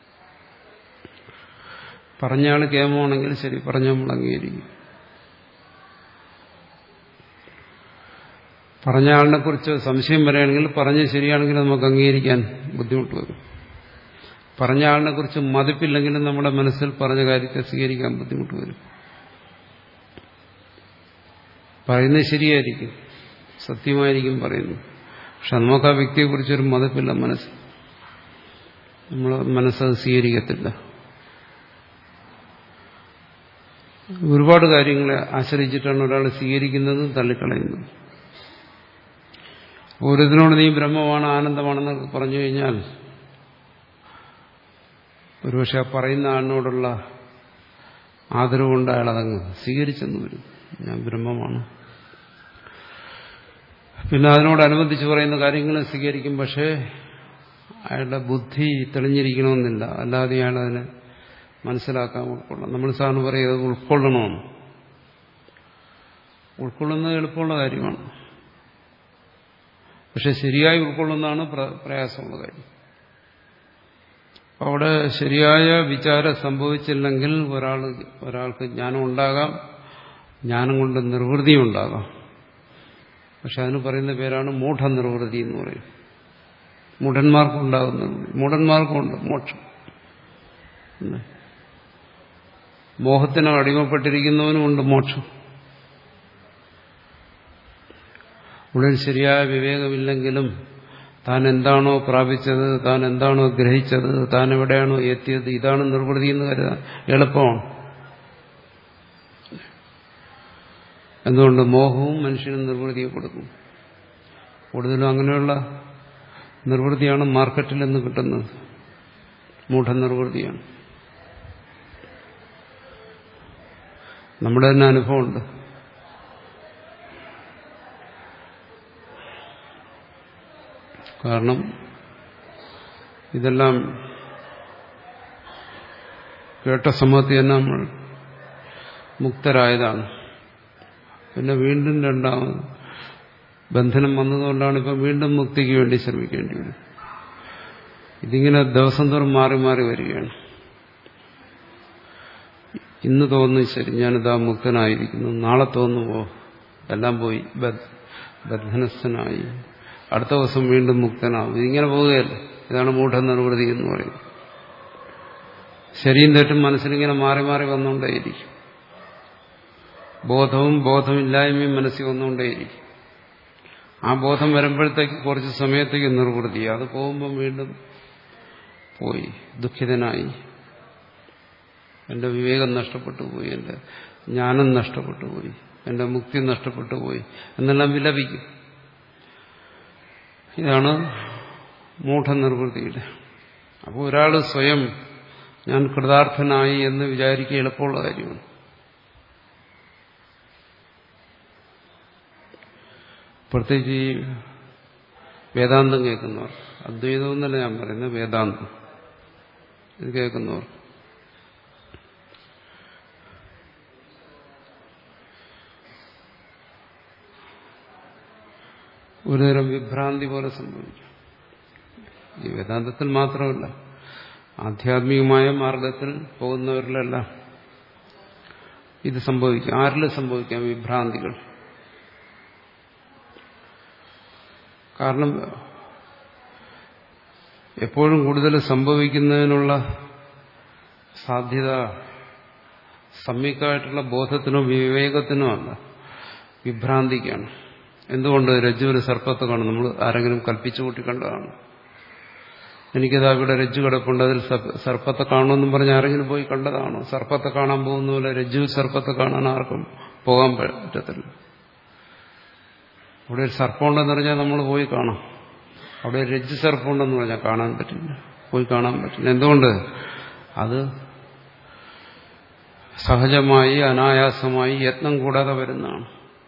പറഞ്ഞയാൾ കേമമാണെങ്കിൽ ശരി പറഞ്ഞ നമ്മൾ അംഗീകരിക്കും പറഞ്ഞ ആളിനെ കുറിച്ച് സംശയം വരികയാണെങ്കിൽ പറഞ്ഞ് ശരിയാണെങ്കിൽ നമുക്ക് അംഗീകരിക്കാൻ ബുദ്ധിമുട്ട് വരും പറഞ്ഞ ആളിനെ കുറിച്ച് മതിപ്പില്ലെങ്കിലും നമ്മുടെ മനസ്സിൽ പറഞ്ഞ കാര്യത്തെ സ്വീകരിക്കാൻ ബുദ്ധിമുട്ട് വരും പറയുന്നത് ശരിയായിരിക്കും സത്യമായിരിക്കും പറയുന്നു പക്ഷെ നമുക്ക് ആ വ്യക്തിയെക്കുറിച്ചൊരു മതിപ്പില്ല മനസ്സ് നമ്മൾ മനസ്സത് സ്വീകരിക്കത്തില്ല ഒരുപാട് കാര്യങ്ങളെ ആശ്രയിച്ചിട്ടാണ് ഒരാൾ സ്വീകരിക്കുന്നതും തള്ളിക്കളയുന്നതും ഓരോരുത്തരോട് നീ ബ്രഹ്മമാണ് ആനന്ദമാണെന്നൊക്കെ പറഞ്ഞു കഴിഞ്ഞാൽ ഒരുപക്ഷെ ആ പറയുന്ന ആളിനോടുള്ള ആദരവ് കൊണ്ട് അയാൾ അതങ്ങ് സ്വീകരിച്ചെന്ന് വരും ഞാൻ ബ്രഹ്മമാണ് പിന്നെ അതിനോടനുബന്ധിച്ച് പറയുന്ന കാര്യങ്ങൾ സ്വീകരിക്കും പക്ഷേ അയാളുടെ ബുദ്ധി തെളിഞ്ഞിരിക്കണമെന്നില്ല അല്ലാതെ അയാൾ അതിനെ മനസ്സിലാക്കാൻ ഉൾക്കൊള്ളാം നമ്മൾ സാറിന് പറയുന്നത് ഉൾക്കൊള്ളണമെന്ന് ഉൾക്കൊള്ളുന്നത് എളുപ്പമുള്ള കാര്യമാണ് പക്ഷെ ശരിയായി ഉൾക്കൊള്ളുന്നതാണ് പ്രയാസമുള്ള കാര്യം അവിടെ ശരിയായ വിചാരം സംഭവിച്ചില്ലെങ്കിൽ ഒരാൾ ഒരാൾക്ക് ജ്ഞാനം ഉണ്ടാകാം ജ്ഞാനം കൊണ്ട് നിർവൃതി ഉണ്ടാകാം പക്ഷെ അതിന് പറയുന്ന പേരാണ് മൂഢനിർവൃതി എന്ന് പറയും മൂഢന്മാർക്കും ഉണ്ടാകുന്ന മൂഢന്മാർക്കുമുണ്ട് മോക്ഷം മോഹത്തിന് അടിമപ്പെട്ടിരിക്കുന്നവനുമുണ്ട് മോക്ഷം ഉള്ളിൽ ശരിയായ വിവേകമില്ലെങ്കിലും താൻ എന്താണോ പ്രാപിച്ചത് താൻ എന്താണോ ഗ്രഹിച്ചത് താൻ എവിടെയാണോ എത്തിയത് ഇതാണ് നിർവൃതി എന്ന് കരുതാൻ എളുപ്പമാണ് എന്തുകൊണ്ട് മോഹവും മനുഷ്യന് നിർവൃതിയെ കൊടുക്കും കൂടുതലും അങ്ങനെയുള്ള നിർവൃതിയാണ് മാർക്കറ്റിൽ നിന്ന് കിട്ടുന്നത് മൂഢനിർവൃതിയാണ് നമ്മുടെ തന്നെ അനുഭവമുണ്ട് കാരണം ഇതെല്ലാം കേട്ട സമയത്ത് തന്നെ നമ്മൾ മുക്തരായതാണ് പിന്നെ വീണ്ടും രണ്ടാമത് ബന്ധനം വന്നതുകൊണ്ടാണ് ഇപ്പം വീണ്ടും മുക്തിക്ക് വേണ്ടി ശ്രമിക്കേണ്ടി വരും ഇതിങ്ങനെ ദിവസം തോറും മാറി മാറി വരികയാണ് ഇന്ന് തോന്നുന്നു ശരി ഞാനിതാ മുക്തനായിരിക്കുന്നു നാളെ തോന്നുമോ എല്ലാം പോയി ബന്ധനസ്ഥനായി അടുത്ത ദിവസം വീണ്ടും മുക്തനാവും ഇതിങ്ങനെ പോവുകയല്ല ഇതാണ് മൂഢനിർവൃതി എന്ന് പറയുന്നത് ശരിയും തെറ്റും മനസ്സിലിങ്ങനെ മാറി മാറി വന്നുകൊണ്ടേയിരിക്കും ബോധവും ബോധമില്ലായ്മയും മനസ്സിൽ വന്നുകൊണ്ടേയിരിക്കും ആ ബോധം വരുമ്പോഴത്തേക്ക് കുറച്ച് സമയത്തേക്ക് നിർവൃത്തി അത് പോകുമ്പം വീണ്ടും പോയി ദുഃഖിതനായി എന്റെ വിവേകം നഷ്ടപ്പെട്ടു പോയി എന്റെ ജ്ഞാനം നഷ്ടപ്പെട്ടു പോയി എന്റെ മുക്തി നഷ്ടപ്പെട്ടു പോയി എന്നെല്ലാം വിലപിക്കും ഇതാണ് മൂഢനിർവൃത്തിയുടെ അപ്പോൾ ഒരാൾ സ്വയം ഞാൻ കൃതാർത്ഥനായി എന്ന് വിചാരിക്കുക എളുപ്പമുള്ള കാര്യമാണ് പ്രത്യേകിച്ച് ഈ വേദാന്തം കേൾക്കുന്നവർ അദ്വൈതം എന്നല്ല ഞാൻ പറയുന്നത് വേദാന്തം ഇത് കേൾക്കുന്നവർ ഒരുതരം വിഭ്രാന്തി പോലെ സംഭവിക്കും ഈ വേദാന്തത്തിൽ മാത്രമല്ല ആധ്യാത്മികമായ മാർഗത്തിൽ പോകുന്നവരിലെല്ലാം ഇത് സംഭവിക്കാം ആരിൽ സംഭവിക്കാം വിഭ്രാന്തികൾ കാരണം എപ്പോഴും കൂടുതൽ സംഭവിക്കുന്നതിനുള്ള സാധ്യത സമ്യക്കായിട്ടുള്ള ബോധത്തിനോ വിവേകത്തിനോ അല്ല വിഭ്രാന്തിക്കാണ് എന്തുകൊണ്ട് രജ്ജു ഒരു സർപ്പത്തെ കാണും നമ്മൾ ആരെങ്കിലും കൽപ്പിച്ചു കൂട്ടി കണ്ടതാണ് എനിക്കതാ ഇവിടെ രജ്ജു കിടപ്പുണ്ട് അതിൽ സർപ്പത്തെ കാണുമെന്നും പറഞ്ഞ് ആരെങ്കിലും പോയി കണ്ടതാണോ സർപ്പത്തെ കാണാൻ പോകുന്ന പോലെ രജ്ജു സർപ്പത്തെ കാണാൻ ആർക്കും പോകാൻ പറ്റത്തില്ല അവിടെ ഒരു സർപ്പമുണ്ടെന്ന് പറഞ്ഞാൽ നമ്മൾ പോയി കാണാം അവിടെ ഒരു രജ്ജു സർപ്പമുണ്ടെന്ന് പറഞ്ഞാൽ കാണാൻ പറ്റില്ല പോയി കാണാൻ പറ്റില്ല എന്തുകൊണ്ട് അത് സഹജമായി അനായാസമായി യത്നം കൂടാതെ വരുന്നതാണ്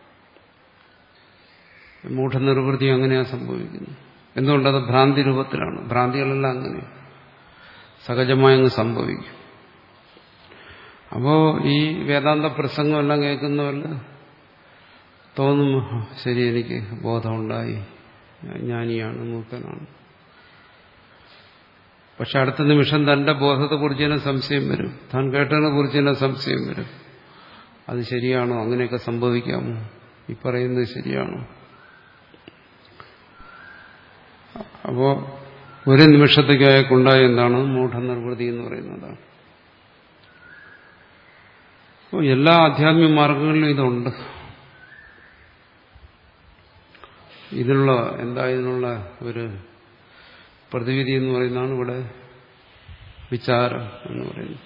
മൂഢനിർവൃത്തി അങ്ങനെയാണ് സംഭവിക്കുന്നത് എന്തുകൊണ്ടത് ഭ്രാന്തി രൂപത്തിലാണ് ഭ്രാന്തികളെല്ലാം അങ്ങനെ സഹജമായി അങ്ങ് സംഭവിക്കും അപ്പോ ഈ വേദാന്ത പ്രസംഗമെല്ലാം കേൾക്കുന്നവരിൽ തോന്നും ശരി എനിക്ക് ബോധമുണ്ടായി ജ്ഞാനിയാണ് മൂക്കനാണ് പക്ഷെ അടുത്ത നിമിഷം തന്റെ ബോധത്തെക്കുറിച്ച് തന്നെ സംശയം വരും താൻ കേട്ടതിനെ കുറിച്ച് തന്നെ സംശയം വരും അത് ശരിയാണോ അങ്ങനെയൊക്കെ സംഭവിക്കാമോ ഈ പറയുന്നത് ശരിയാണോ അപ്പോ ഒരു നിമിഷത്തേക്ക് അയാൾക്കുണ്ടായ എന്താണ് മൂഢനിർവൃതി എന്ന് പറയുന്നതാണ് അപ്പോൾ എല്ലാ ആധ്യാത്മിക മാർഗങ്ങളിലും ഇതുണ്ട് ഇതിനുള്ള എന്താ ഇതിനുള്ള ഒരു പ്രതിവിധി എന്ന് പറയുന്നതാണ് ഇവിടെ വിചാരം എന്ന് പറയുന്നത്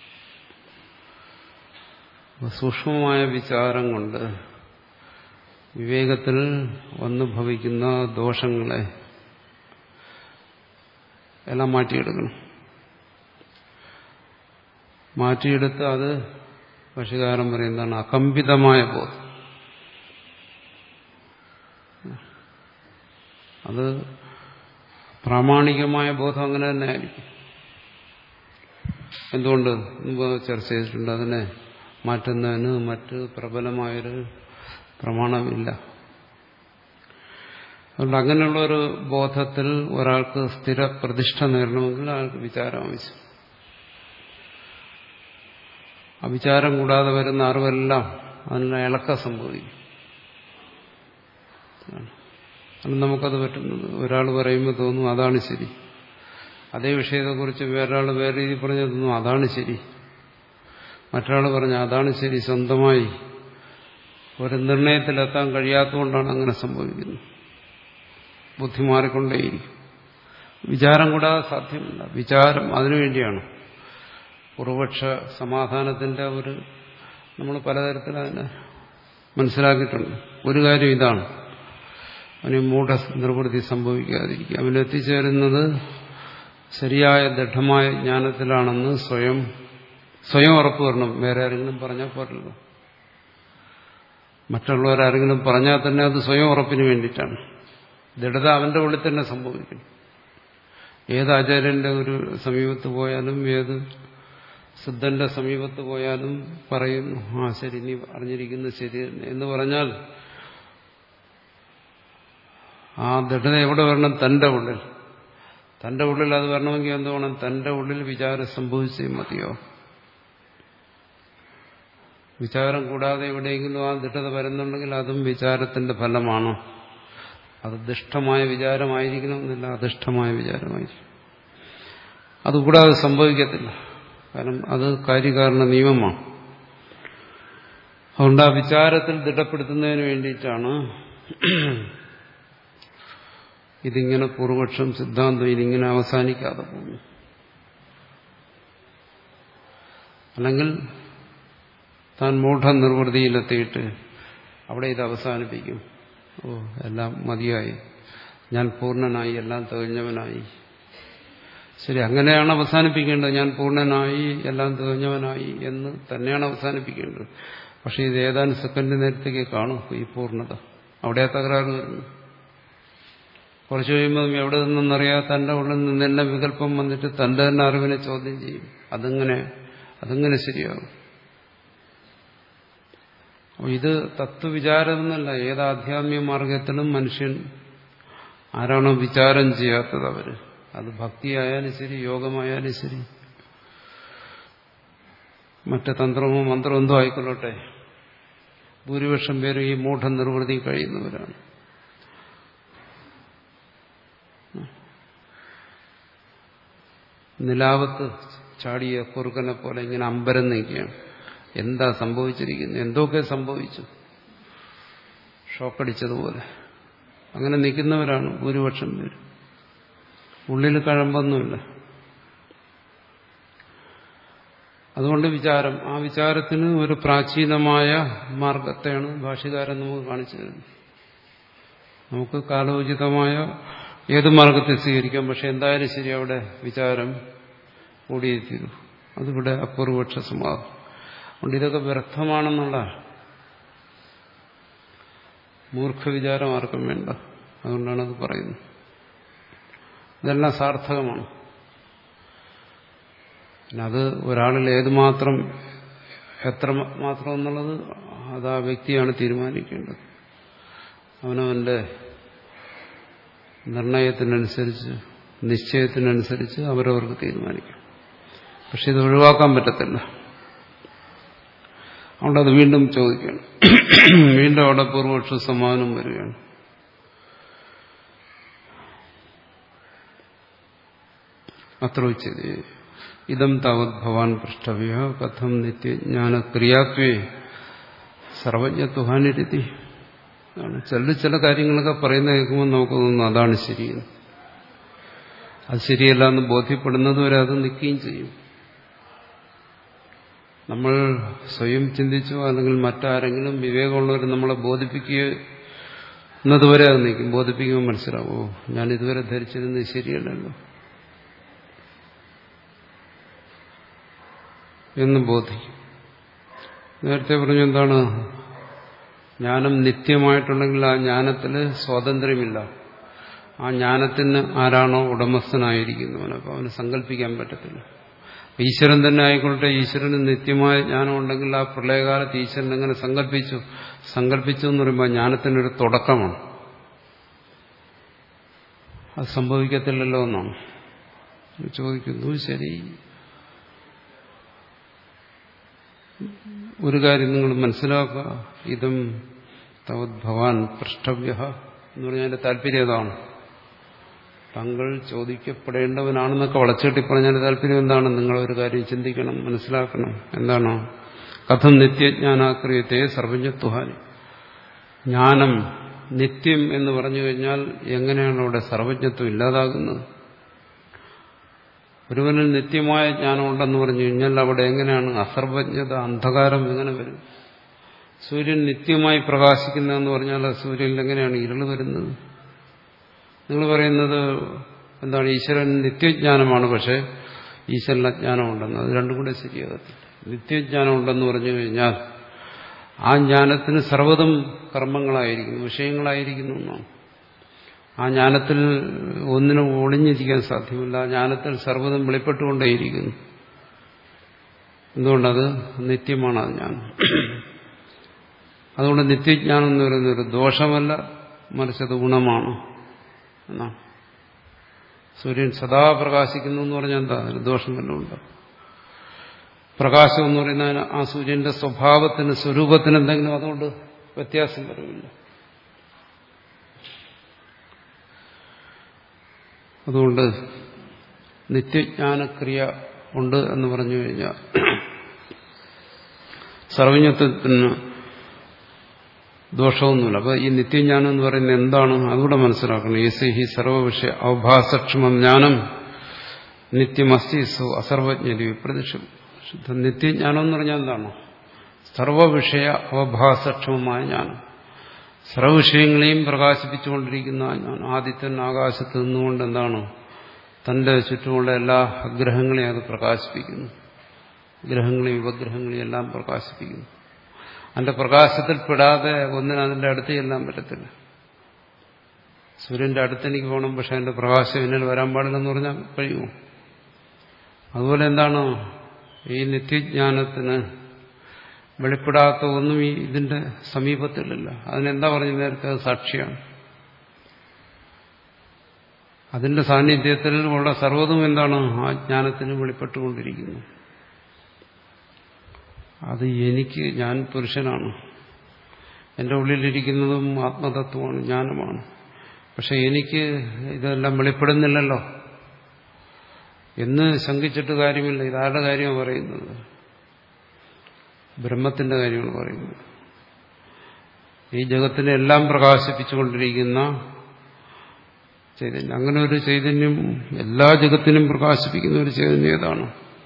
സൂക്ഷ്മമായ വിചാരം കൊണ്ട് വിവേകത്തിൽ വന്നു ഭവിക്കുന്ന ദോഷങ്ങളെ എല്ലാം മാറ്റിയെടുക്കണം മാറ്റിയെടുത്ത് അത് ഭക്ഷ്യകാരം പറയുന്നതാണ് അകമ്പിതമായ ബോധം അത് പ്രാമാണികമായ ബോധം അങ്ങനെ തന്നെ ആയിരിക്കും എന്തുകൊണ്ട് മുമ്പ് ചർച്ച ചെയ്തിട്ടുണ്ട് അതിനെ മാറ്റുന്നതിന് മറ്റ് പ്രബലമായൊരു പ്രമാണമില്ല അതുകൊണ്ട് അങ്ങനെയുള്ള ഒരു ബോധത്തിൽ ഒരാൾക്ക് സ്ഥിര പ്രതിഷ്ഠ നേടണമെങ്കിൽ അയാൾക്ക് വിചാരം ആവശ്യം ആ വിചാരം കൂടാതെ വരുന്ന അറിവെല്ലാം അതിന് ഇളക്കം സംഭവിക്കും അത് നമുക്കത് പറ്റുന്നത് ഒരാൾ പറയുമ്പോൾ തോന്നും അതാണ് ശരി അതേ വിഷയത്തെക്കുറിച്ച് വേറൊരാൾ വേറെ രീതി പറഞ്ഞു തോന്നും അതാണ് ശരി മറ്റൊരാൾ പറഞ്ഞു അതാണ് ശരി സ്വന്തമായി ഒരു നിർണയത്തിലെത്താൻ കഴിയാത്തതുകൊണ്ടാണ് അങ്ങനെ സംഭവിക്കുന്നത് ബുദ്ധി മാറിക്കൊണ്ടേയിരിക്കും വിചാരം കൂടാതെ സാധ്യമല്ല വിചാരം അതിനുവേണ്ടിയാണ് പൂർവപക്ഷ സമാധാനത്തിന്റെ ഒരു നമ്മൾ പലതരത്തിൽ അതിനെ മനസ്സിലാക്കിയിട്ടുണ്ട് ഒരു കാര്യം ഇതാണ് അവന് മൂഢ നിർവൃത്തി സംഭവിക്കാതിരിക്കുക അവൻ എത്തിച്ചേരുന്നത് ശരിയായ ദൃഢമായ ജ്ഞാനത്തിലാണെന്ന് സ്വയം സ്വയം ഉറപ്പ് വരണം വേറെ ആരെങ്കിലും പറഞ്ഞാൽ പോരല്ലോ മറ്റുള്ളവരാരെങ്കിലും പറഞ്ഞാൽ തന്നെ അത് സ്വയം ഉറപ്പിന് വേണ്ടിയിട്ടാണ് ദൃഢത അവന്റെ ഉള്ളിൽ തന്നെ സംഭവിക്കും ഏത് ആചാര്യന്റെ ഒരു സമീപത്ത് പോയാലും ഏത് സിദ്ധന്റെ സമീപത്ത് പോയാലും പറയുന്നു ആ ശരി നീ അറിഞ്ഞിരിക്കുന്നത് ശരി എന്ന് പറഞ്ഞാൽ ആ ദൃഢത എവിടെ വരണം തന്റെ ഉള്ളിൽ തന്റെ ഉള്ളിൽ അത് വരണമെങ്കിൽ എന്ത് വേണം തന്റെ ഉള്ളിൽ വിചാരം സംഭവിച്ചേ മതിയോ വിചാരം കൂടാതെ എവിടെയെങ്കിലും ആ ദൃഢത വരുന്നുണ്ടെങ്കിൽ അതും വിചാരത്തിന്റെ ഫലമാണ് അത് ദുഷ്ടമായ വിചാരമായിരിക്കണമെന്നില്ല അധിഷ്ഠമായ വിചാരമായിരിക്കും അതുകൂടാതെ സംഭവിക്കത്തില്ല കാരണം അത് കാര്യകാരണ നിയമമാണ് അതുകൊണ്ട് ആ വിചാരത്തിൽ ദൃഢപ്പെടുത്തുന്നതിന് വേണ്ടിയിട്ടാണ് ഇതിങ്ങനെ പൂർവപക്ഷം സിദ്ധാന്തം ഇതിങ്ങനെ അവസാനിക്കാതെ പോകുന്നു അല്ലെങ്കിൽ താൻ മൂഢനിർവൃതിയിലെത്തിയിട്ട് അവിടെ ഇത് അവസാനിപ്പിക്കും ഓ എല്ലാം മതിയായി ഞാൻ പൂർണ്ണനായി എല്ലാം തികഞ്ഞവനായി ശരി അങ്ങനെയാണ് അവസാനിപ്പിക്കേണ്ടത് ഞാൻ പൂർണ്ണനായി എല്ലാം തികഞ്ഞവനായി എന്ന് തന്നെയാണ് അവസാനിപ്പിക്കേണ്ടത് പക്ഷെ ഇത് ഏതാനും സെക്കൻഡ് നേരത്തേക്ക് കാണും ഈ പൂർണ്ണത അവിടെ തകരാറ് വരുന്നു കുറച്ച് കഴിയുമ്പോൾ എവിടെ നിന്നറിയാതെ തന്റെ ഉള്ളിൽ നിന്ന് തന്നെ വികല്പം വന്നിട്ട് തന്റെ തന്നെ അറിവിനെ ചോദ്യം ചെയ്യും അതിങ്ങനെ അതിങ്ങനെ ശരിയാകും ഇത് തത്വവിചാരമെന്നല്ല ഏത് ആധ്യാത്മിക മാർഗത്തിലും മനുഷ്യൻ ആരാണോ വിചാരം ചെയ്യാത്തത് അവര് അത് ഭക്തിയായാലും ശരി യോഗമായാലും ശരി മറ്റ് തന്ത്രമോ മന്ത്രമോ എന്തോ ആയിക്കൊള്ളട്ടെ ഭൂരിപക്ഷം പേരും ഈ മൂഢ നിർവൃതി കഴിയുന്നവരാണ് നിലാവത്ത് ചാടിയ കുറുക്കനെ പോലെ ഇങ്ങനെ അമ്പരം നീക്കുകയാണ് എന്താ സംഭവിച്ചിരിക്കുന്നത് എന്തൊക്കെ സംഭവിച്ചു ഷോക്കടിച്ചതുപോലെ അങ്ങനെ നിൽക്കുന്നവരാണ് ഭൂരിപക്ഷം പേര് ഉള്ളിൽ കഴമ്പൊന്നുമില്ല അതുകൊണ്ട് വിചാരം ആ വിചാരത്തിന് ഒരു പ്രാചീനമായ മാർഗത്തെയാണ് ഭാഷ്യകാരൻ നമുക്ക് കാണിച്ചു തരുന്നത് നമുക്ക് കാലോചിതമായ ഏത് മാർഗത്തെ സ്വീകരിക്കാം പക്ഷെ എന്തായാലും ശരി അവിടെ വിചാരം കൂടിയേ തീരൂ അതിവിടെ അപൂർവപക്ഷ സമാധം അതുകൊണ്ട് ഇതൊക്കെ വ്യർത്ഥമാണെന്നുള്ള മൂർഖവിചാരം ആർക്കും വേണ്ട അതുകൊണ്ടാണ് അത് പറയുന്നത് ഇതെല്ലാം സാർത്ഥകമാണ് പിന്നെ അത് ഒരാളിൽ ഏതുമാത്രം എത്ര മാത്രം എന്നുള്ളത് അത് ആ വ്യക്തിയാണ് തീരുമാനിക്കേണ്ടത് അവനവന്റെ നിർണയത്തിനനുസരിച്ച് നിശ്ചയത്തിനനുസരിച്ച് അവരവർക്ക് തീരുമാനിക്കാം പക്ഷെ ഇത് ഒഴിവാക്കാൻ പറ്റത്തില്ല അതുകൊണ്ട് അത് വീണ്ടും ചോദിക്കണം വീണ്ടും അവിടെ പൂർവപക്ഷ സമാനം വരികയാണ് അത്ര ഉച്ചത് ഇതം താവത് ഭവാൻ പൃഷ്ടവ്യ കഥം നിത്യജ്ഞാനക്രിയാത്വേ സർവജ്ഞത്വഹാനിരുത്തി ചില ചില കാര്യങ്ങളൊക്കെ പറയുന്ന കേൾക്കുമ്പോൾ നമുക്ക് തോന്നുന്നു അതാണ് ശരിയെന്ന് അത് ശരിയല്ല എന്ന് ബോധ്യപ്പെടുന്നത് വരെ അത് നിൽക്കുകയും ചെയ്യും നമ്മൾ സ്വയം ചിന്തിച്ചോ അല്ലെങ്കിൽ മറ്റാരെങ്കിലും വിവേകമുള്ളവർ നമ്മളെ ബോധിപ്പിക്കുന്നതുവരെ അത് നിൽക്കും ബോധിപ്പിക്കുമ്പോൾ മനസ്സിലാവോ ഞാൻ ഇതുവരെ ധരിച്ചിരുന്നത് ശരിയല്ലല്ലോ എന്ന് ബോധിക്കും നേരത്തെ പറഞ്ഞു എന്താണ് ജ്ഞാനം നിത്യമായിട്ടുണ്ടെങ്കിൽ ആ ജ്ഞാനത്തിന് സ്വാതന്ത്ര്യമില്ല ആ ജ്ഞാനത്തിന് ആരാണോ ഉടമസ്ഥനായിരിക്കുന്നവൻ അപ്പോൾ അവന് സങ്കല്പിക്കാൻ പറ്റത്തില്ല ഈശ്വരൻ തന്നെ ആയിക്കൊള്ളട്ടെ ഈശ്വരന് നിത്യമായ ജ്ഞാനം ഉണ്ടെങ്കിൽ ആ പ്രളയകാലത്ത് ഈശ്വരൻ എങ്ങനെ സങ്കല്പിച്ചു സങ്കല്പിച്ചു എന്ന് പറയുമ്പോൾ ജ്ഞാനത്തിനൊരു തുടക്കമാണ് അത് സംഭവിക്കത്തില്ലല്ലോ എന്നാണ് ചോദിക്കുന്നു ശരി ഒരു കാര്യം നിങ്ങൾ മനസ്സിലാക്കുക ഇതും തവത് ഭവാൻ പൃഷ്ടവ്യ എന്ന് പറഞ്ഞാൽ താല്പര്യം അതാണ് താങ്കൾ ചോദിക്കപ്പെടേണ്ടവനാണെന്നൊക്കെ വളച്ചെട്ടി പറഞ്ഞാൽ താല്പര്യം എന്താണ് നിങ്ങൾ ഒരു കാര്യം ചിന്തിക്കണം മനസ്സിലാക്കണം എന്താണ് കഥം നിത്യജ്ഞാനാക്രിയത്തെ സർവജ്ഞത്വഹാനി ജ്ഞാനം നിത്യം എന്ന് പറഞ്ഞു കഴിഞ്ഞാൽ എങ്ങനെയാണ് അവിടെ സർവജ്ഞത്വം ഇല്ലാതാകുന്നത് ഒരുവനിൽ നിത്യമായ ജ്ഞാനം ഉണ്ടെന്ന് പറഞ്ഞു കഴിഞ്ഞാൽ അവിടെ എങ്ങനെയാണ് അസർവജ്ഞത അന്ധകാരം എങ്ങനെ വരും സൂര്യൻ നിത്യമായി പ്രകാശിക്കുന്നതെന്ന് പറഞ്ഞാൽ സൂര്യനിൽ എങ്ങനെയാണ് ഇരുള് വരുന്നത് നിങ്ങൾ പറയുന്നത് എന്താണ് ഈശ്വരൻ നിത്യജ്ഞാനമാണ് പക്ഷെ ഈശ്വരൻ അജ്ഞാനമുണ്ടെന്ന് അത് രണ്ടും കൂടെ ശരിയാകത്തില്ല നിത്യജ്ഞാനം ഉണ്ടെന്ന് പറഞ്ഞു കഴിഞ്ഞാൽ ആ ജ്ഞാനത്തിന് സർവ്വതും കർമ്മങ്ങളായിരിക്കുന്നു വിഷയങ്ങളായിരിക്കുന്നു എന്നാണ് ആ ജ്ഞാനത്തിൽ ഒന്നിനും ഒളിഞ്ഞിരിക്കാൻ സാധ്യമല്ല ആ ജ്ഞാനത്തിൽ സർവ്വതും വെളിപ്പെട്ടുകൊണ്ടേയിരിക്കുന്നു എന്തുകൊണ്ടത് നിത്യമാണ് ആ ജ്ഞാനം അതുകൊണ്ട് നിത്യജ്ഞാനം എന്ന് പറയുന്നൊരു ദോഷമല്ല മറിച്ചത് ഗുണമാണ് എന്നാണ് സൂര്യൻ സദാ പ്രകാശിക്കുന്നു എന്ന് പറഞ്ഞാൽ എന്താ അതിന് ദോഷം വല്ലതുണ്ട് പ്രകാശം എന്ന് പറയുന്ന ആ സൂര്യന്റെ സ്വഭാവത്തിന് സ്വരൂപത്തിന് എന്തെങ്കിലും അതുകൊണ്ട് വ്യത്യാസം വരില്ല അതുകൊണ്ട് നിത്യജ്ഞാനക്രിയ ഉണ്ട് എന്ന് പറഞ്ഞു കഴിഞ്ഞാൽ സർവജ്ഞത്വത്തിന് ദോഷമൊന്നുമില്ല അപ്പൊ ഈ നിത്യജ്ഞാനം എന്ന് പറയുന്നത് എന്താണ് അതുകൂടെ മനസ്സിലാക്കണം യേസി ഹി സർവവിഷയ അവഭാസക്ഷമം ജ്ഞാനം നിത്യമസ്തി സോ അസർവജ്ഞതി വിപ്രതിഷം നിത്യജ്ഞാനം എന്ന് പറഞ്ഞാൽ എന്താണ് സർവവിഷയ അവഭാസക്ഷമമായ ജ്ഞാനം സർവവിഷയങ്ങളെയും പ്രകാശിപ്പിച്ചുകൊണ്ടിരിക്കുന്ന ജ്ഞാനം ആദിത്യൻ ആകാശത്ത് നിന്നുകൊണ്ട് എന്താണ് തന്റെ ചുറ്റുമുള്ള എല്ലാ ഗ്രഹങ്ങളെയും അത് പ്രകാശിപ്പിക്കുന്നു ഗ്രഹങ്ങളെയും ഉപഗ്രഹങ്ങളെയും എല്ലാം പ്രകാശിപ്പിക്കുന്നു അതിന്റെ പ്രകാശത്തിൽ പെടാതെ ഒന്നിനും അതിന്റെ അടുത്ത് ചെല്ലാൻ പറ്റത്തില്ല സൂര്യന്റെ അടുത്ത് എനിക്ക് പോകണം പക്ഷെ അതിന്റെ പ്രകാശം എന്നിൽ വരാൻ പാടില്ലെന്ന് പറഞ്ഞാൽ കഴിയുമോ അതുപോലെ എന്താണ് ഈ നിത്യജ്ഞാനത്തിന് വെളിപ്പെടാത്ത ഒന്നും ഈ ഇതിന്റെ സമീപത്തിലില്ല അതിനെന്താ പറഞ്ഞു നേരത്തെ അത് സാക്ഷിയാണ് അതിന്റെ സാന്നിധ്യത്തിൽ ഉള്ള സർവ്വതും എന്താണ് ആ ജ്ഞാനത്തിന് വെളിപ്പെട്ടുകൊണ്ടിരിക്കുന്നു അത് എനിക്ക് ഞാൻ പുരുഷനാണ് എൻ്റെ ഉള്ളിലിരിക്കുന്നതും ആത്മതത്വമാണ് ജ്ഞാനമാണ് പക്ഷെ എനിക്ക് ഇതെല്ലാം വെളിപ്പെടുന്നില്ലല്ലോ എന്ന് ശങ്കിച്ചിട്ട് കാര്യമില്ല ഇതാരുടെ കാര്യമാണ് പറയുന്നത് ബ്രഹ്മത്തിന്റെ കാര്യമാണ് പറയുന്നത് ഈ ജഗത്തിനെ എല്ലാം പ്രകാശിപ്പിച്ചുകൊണ്ടിരിക്കുന്ന ചൈതന്യം അങ്ങനെ ഒരു ചൈതന്യം എല്ലാ ജഗത്തിനും പ്രകാശിപ്പിക്കുന്ന ഒരു ചൈതന്യം ഏതാണ്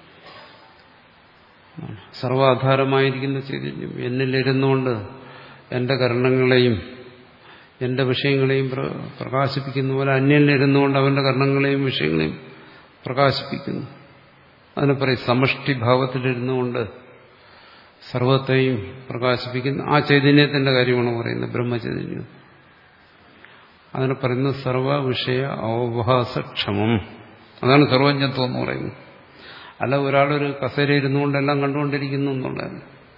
സർവാധാരമായിരിക്കുന്ന ചൈതന്യം എന്നിലിരുന്നുകൊണ്ട് എന്റെ കർണങ്ങളെയും എന്റെ വിഷയങ്ങളെയും പ്രകാശിപ്പിക്കുന്ന പോലെ അന്യനിരുന്നുകൊണ്ട് അവന്റെ കർണങ്ങളെയും വിഷയങ്ങളെയും പ്രകാശിപ്പിക്കുന്നു അതിനെ പറയും സമഷ്ടിഭാവത്തിലിരുന്നുകൊണ്ട് സർവത്തെയും പ്രകാശിപ്പിക്കുന്ന ആ ചൈതന്യത്തിന്റെ കാര്യമാണ് പറയുന്നത് ബ്രഹ്മചൈതന്യം അതിന് പറയുന്നത് സർവ വിഷയ അവഭാസക്ഷമം അതാണ് സർവജ്ഞത്വം എന്ന് പറയുന്നത് അല്ല ഒരാളൊരു കസേര ഇരുന്നുകൊണ്ട് എല്ലാം കണ്ടുകൊണ്ടിരിക്കുന്നു എന്നുള്ളത്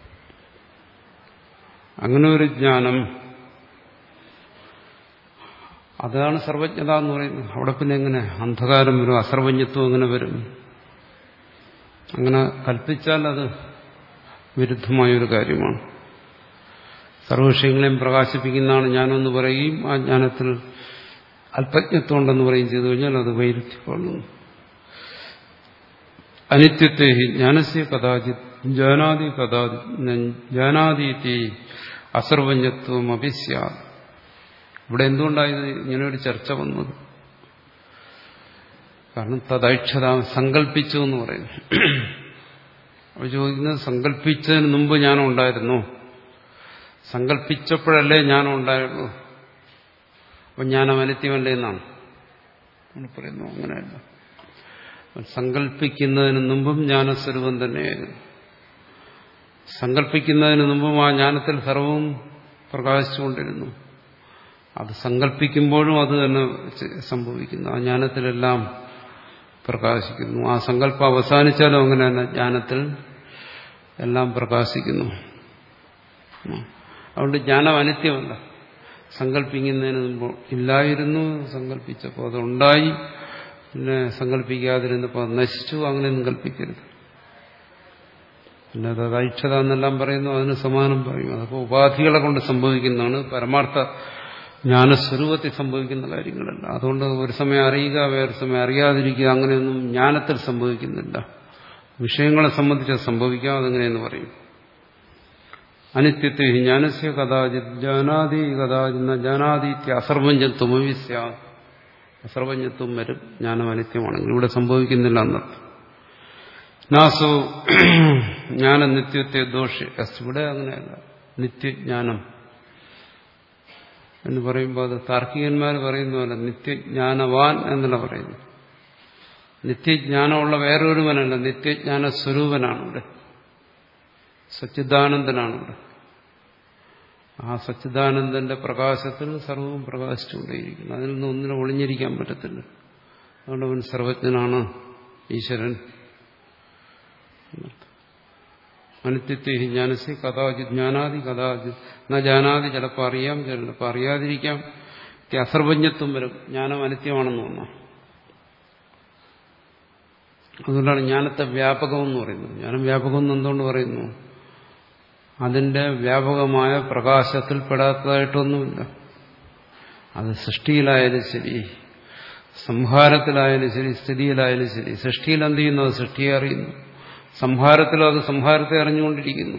അങ്ങനെ ഒരു ജ്ഞാനം അതാണ് സർവജ്ഞത എന്ന് പറയുന്നത് അവിടെ പിന്നെ എങ്ങനെ അന്ധകാരം വരും അസർവജ്ഞത്വം എങ്ങനെ വരും അങ്ങനെ കൽപ്പിച്ചാൽ അത് വിരുദ്ധമായൊരു കാര്യമാണ് സർവവിഷയങ്ങളെയും പ്രകാശിപ്പിക്കുന്നതാണ് ജ്ഞാനമെന്ന് പറയുകയും ആ ജ്ഞാനത്തിൽ അല്പജ്ഞത്വം ഉണ്ടെന്ന് പറയുകയും ചെയ്തു കഴിഞ്ഞാൽ അത് വൈരുദ്ധ്യപ്പെടുന്നു അനിത്യത്തെ ജ്ഞാനസ്യ കഥാചിത് ജാനാദി കഥാചി ജാനാദീതി അസർവജ്ഞത്വം അഭിസ്യ ഇവിടെ എന്തുകൊണ്ടായത് ഇങ്ങനെ ഒരു ചർച്ച വന്നത് കാരണം തദൈക്ഷത സങ്കല്പിച്ചു എന്ന് പറയുന്നു അപ്പോൾ ചോദിക്കുന്നത് സങ്കല്പിച്ചതിന് മുമ്പ് ജ്ഞാനം ഉണ്ടായിരുന്നു സങ്കല്പിച്ചപ്പോഴല്ലേ ജ്ഞാനം ഉണ്ടായുള്ളൂ അപ്പം ജ്ഞാനം അനിത്യമല്ലേ എന്നാണ് നമ്മൾ പറയുന്നു അങ്ങനെയല്ല സങ്കല്പിക്കുന്നതിന് മുമ്പും ജ്ഞാനസ്വരൂപം തന്നെയായിരുന്നു സങ്കല്പിക്കുന്നതിന് മുമ്പും ആ ജ്ഞാനത്തിൽ സർവവും പ്രകാശിച്ചുകൊണ്ടിരുന്നു അത് സങ്കല്പിക്കുമ്പോഴും അത് തന്നെ സംഭവിക്കുന്നു ആ ജ്ഞാനത്തിലെല്ലാം പ്രകാശിക്കുന്നു ആ സങ്കല്പം അവസാനിച്ചാലും അങ്ങനെ തന്നെ ജ്ഞാനത്തിൽ എല്ലാം പ്രകാശിക്കുന്നു അതുകൊണ്ട് ജ്ഞാനം അനിത്യമല്ല സങ്കല്പിക്കുന്നതിന് മുമ്പ് ഇല്ലായിരുന്നു സങ്കല്പിച്ചപ്പോൾ അതുണ്ടായി പിന്നെ സങ്കല്പിക്കാതിരുന്നപ്പോൾ അത് നശിച്ചു അങ്ങനെയൊന്നും കൽപ്പിക്കരുത് പിന്നെ അത് ഐക്ഷത എന്നെല്ലാം പറയുന്നു അതിന് സമാനം പറയും അതൊക്കെ ഉപാധികളെ കൊണ്ട് സംഭവിക്കുന്നതാണ് പരമാർത്ഥ ജ്ഞാനസ്വരൂപത്തിൽ സംഭവിക്കുന്ന കാര്യങ്ങളല്ല അതുകൊണ്ട് ഒരു സമയം അറിയുക വേറെ സമയം അറിയാതിരിക്കുക അങ്ങനെയൊന്നും ജ്ഞാനത്തിൽ സംഭവിക്കുന്നില്ല വിഷയങ്ങളെ സംബന്ധിച്ച് സംഭവിക്കാം അതെങ്ങനെയെന്ന് പറയും അനിത്യത്തെ ജ്ഞാനസ്യ കഥാചിത് ജാനാദി കഥാചിന്ന ജാനാദിത്യ അസർവഞ്ജത്വം അവിസ്യ അസർവഞ്ജത്വം വരും ജ്ഞാനം അനിത്യമാണെങ്കിൽ ഇവിടെ സംഭവിക്കുന്നില്ല എന്നർത്ഥം നാസോ ജ്ഞാന നിത്യത്തെ ദോഷ ഇവിടെ അങ്ങനെയല്ല നിത്യജ്ഞാനം എന്ന് പറയുമ്പോൾ അത് താർക്കികന്മാർ പറയുന്ന പോലെ നിത്യജ്ഞാനവാൻ എന്നല്ല പറയുന്നു നിത്യജ്ഞാനമുള്ള വേറൊരുവനല്ല നിത്യജ്ഞാന സ്വരൂപനാണ് ഇവിടെ സച്ചിദാനന്ദനാണ് ഇവിടെ ആ സച്ചിദാനന്ദന്റെ പ്രകാശത്തിൽ സർവവും പ്രകാശിച്ചുകൊണ്ടേയിരിക്കുന്നു അതിൽ നിന്ന് ഒന്നിനും ഒളിഞ്ഞിരിക്കാൻ പറ്റത്തില്ല അതുകൊണ്ട് അവൻ സർവജ്ഞനാണ് ഈശ്വരൻ അനിത്യത്തെ ജ്ഞാനസി കഥാചി ജ്ഞാനാദി കഥാചി എന്നാ ജാനാദി ചിലപ്പോൾ അറിയാം ചിലപ്പോൾ അറിയാതിരിക്കാം അസർവജ്ഞത്വം വരും ജ്ഞാനം അനിത്യമാണെന്ന് തോന്നാം അതുകൊണ്ടാണ് ജ്ഞാനത്തെ വ്യാപകമെന്ന് പറയുന്നത് ജ്ഞാനം വ്യാപകമെന്ന് എന്തുകൊണ്ട് പറയുന്നു അതിന്റെ വ്യാപകമായ പ്രകാശത്തിൽ പെടാത്തതായിട്ടൊന്നുമില്ല അത് സൃഷ്ടിയിലായാലും ശരി സംഹാരത്തിലായാലും ശരി സ്ഥിതിയിലായാലും ശരി സൃഷ്ടിയിൽ എന്ത് ചെയ്യുന്നു അത് സൃഷ്ടിയെ അറിയുന്നു സംഹാരത്തിലോ അത് സംഹാരത്തെ അറിഞ്ഞുകൊണ്ടിരിക്കുന്നു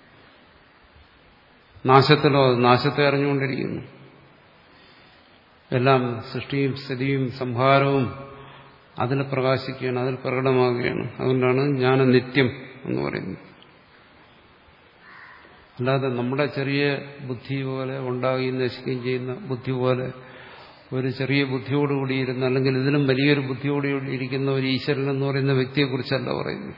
നാശത്തിലോ അത് നാശത്തെ അറിഞ്ഞുകൊണ്ടിരിക്കുന്നു എല്ലാം സൃഷ്ടിയും സ്ഥിതിയും സംഹാരവും അതിൽ പ്രകാശിക്കുകയാണ് അതിൽ പ്രകടമാകുകയാണ് അതുകൊണ്ടാണ് ജ്ഞാന നിത്യം എന്ന് പറയുന്നത് അല്ലാതെ നമ്മുടെ ചെറിയ ബുദ്ധി പോലെ ഉണ്ടാകുകയും നശിക്കുകയും ചെയ്യുന്ന ബുദ്ധി പോലെ ഒരു ചെറിയ ബുദ്ധിയോടുകൂടി ഇരുന്ന അല്ലെങ്കിൽ ഇതിലും വലിയൊരു ബുദ്ധിയോടുകൂടി ഇരിക്കുന്ന ഒരു ഈശ്വരൻ എന്ന് പറയുന്ന വ്യക്തിയെക്കുറിച്ചല്ല പറയുന്നത്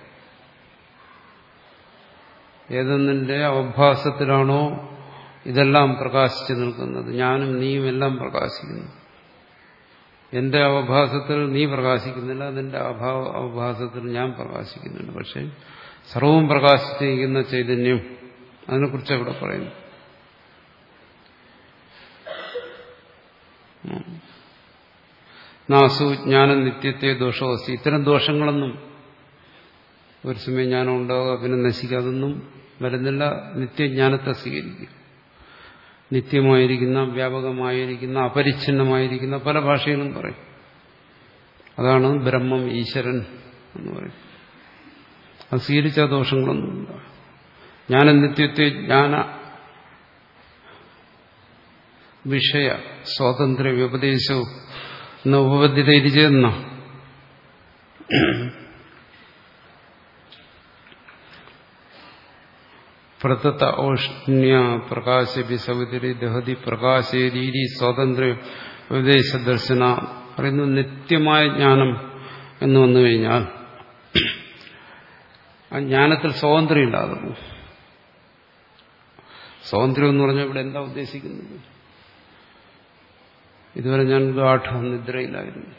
ഏതെന്നിന്റെ അവഭാസത്തിലാണോ ഇതെല്ലാം പ്രകാശിച്ചു നിൽക്കുന്നത് ഞാനും നീയും എല്ലാം പ്രകാശിക്കുന്നു എന്റെ അവഭാസത്തിൽ നീ പ്രകാശിക്കുന്നില്ല നിന്റെ അഭാവ അവഭാസത്തിൽ ഞാൻ പ്രകാശിക്കുന്നുണ്ട് പക്ഷെ സർവവും പ്രകാശിച്ചിരിക്കുന്ന ചൈതന്യം അതിനെക്കുറിച്ച് ഇവിടെ പറയുന്നു നാസു ജ്ഞാനം നിത്യത്തെ ദോഷമസ്തി ഇത്തരം ദോഷങ്ങളൊന്നും ഒരു സമയം ജ്ഞാനം ഉണ്ടാവുക പിന്നെ നശിക്കാതൊന്നും വരുന്നില്ല നിത്യജ്ഞാനത്തെ സ്വീകരിക്കും നിത്യമായിരിക്കുന്ന വ്യാപകമായിരിക്കുന്ന അപരിച്ഛിന്നമായിരിക്കുന്ന പല ഭാഷയിലും പറയും അതാണ് ബ്രഹ്മം ഈശ്വരൻ എന്ന് പറയും അത് സ്വീകരിച്ച ദോഷങ്ങളൊന്നുമില്ല ജ്ഞാന നിത്യത്തെ ജ്ഞാന വിഷയ സ്വാതന്ത്ര്യ വ്യപദേശവും എന്ന ഉപബദ്ധ്യത ഇരിച്ചെന്ന പ്രതത്ത ഔഷ്ണ്യ പ്രകാശബി സവിതരി ദഹതി പ്രകാശേരീതി സ്വാതന്ത്ര്യ ഉപദേശ ദർശന പറയുന്നു നിത്യമായ ജ്ഞാനം എന്ന് വന്നു കഴിഞ്ഞാൽ ആ ജ്ഞാനത്തിൽ സ്വാതന്ത്ര്യം ഉണ്ടാകുന്നു സ്വാതന്ത്ര്യം എന്ന് പറഞ്ഞാൽ ഇവിടെ എന്താ ഉദ്ദേശിക്കുന്നത് ഇതുവരെ ഞാൻ ഗാഠ നിദ്രയിലായിരുന്നു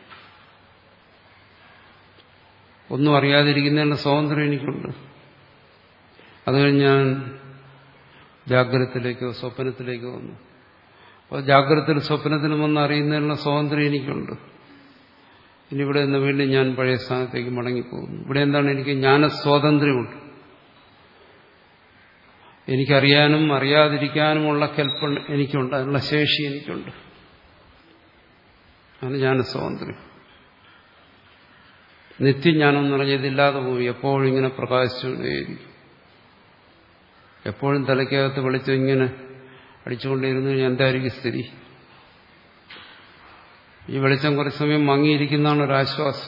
ഒന്നും അറിയാതിരിക്കുന്നതിനുള്ള സ്വാതന്ത്ര്യം എനിക്കുണ്ട് അത് കഴിഞ്ഞ് ഞാൻ ജാഗ്രതത്തിലേക്കോ സ്വപ്നത്തിലേക്കോ വന്നു അപ്പോൾ ജാഗ്രതത്തിൽ സ്വപ്നത്തിലും വന്ന് അറിയുന്നതിനുള്ള സ്വാതന്ത്ര്യം എനിക്കുണ്ട് ഇനി ഇവിടെ നിന്ന് വീണ്ടും ഞാൻ പഴയ സ്ഥാനത്തേക്ക് മടങ്ങിപ്പോകുന്നു ഇവിടെ എന്താണ് എനിക്ക് ജ്ഞാനസ്വാതന്ത്ര്യമുണ്ട് എനിക്കറിയാനും അറിയാതിരിക്കാനുമുള്ള കെൽപ്പ് എനിക്കുണ്ട് അതിനുള്ള ശേഷി എനിക്കുണ്ട് അതാണ് ജ്ഞാനസ്വാതന്ത്ര്യം നിത്യജ്ഞാനം എന്ന് പറഞ്ഞാൽ ഇതില്ലാതെ പോയി എപ്പോഴും ഇങ്ങനെ പ്രകാശിച്ചുകൊണ്ടേയിരിക്കും എപ്പോഴും തലയ്ക്കകത്ത് വെളിച്ചം ഇങ്ങനെ അടിച്ചുകൊണ്ടിരുന്നു കഴിഞ്ഞാൽ എന്തായിരിക്കും സ്ഥിതി ഈ വെളിച്ചം കുറച്ച് സമയം മങ്ങിയിരിക്കുന്നതാണ് ഒരാശ്വാസം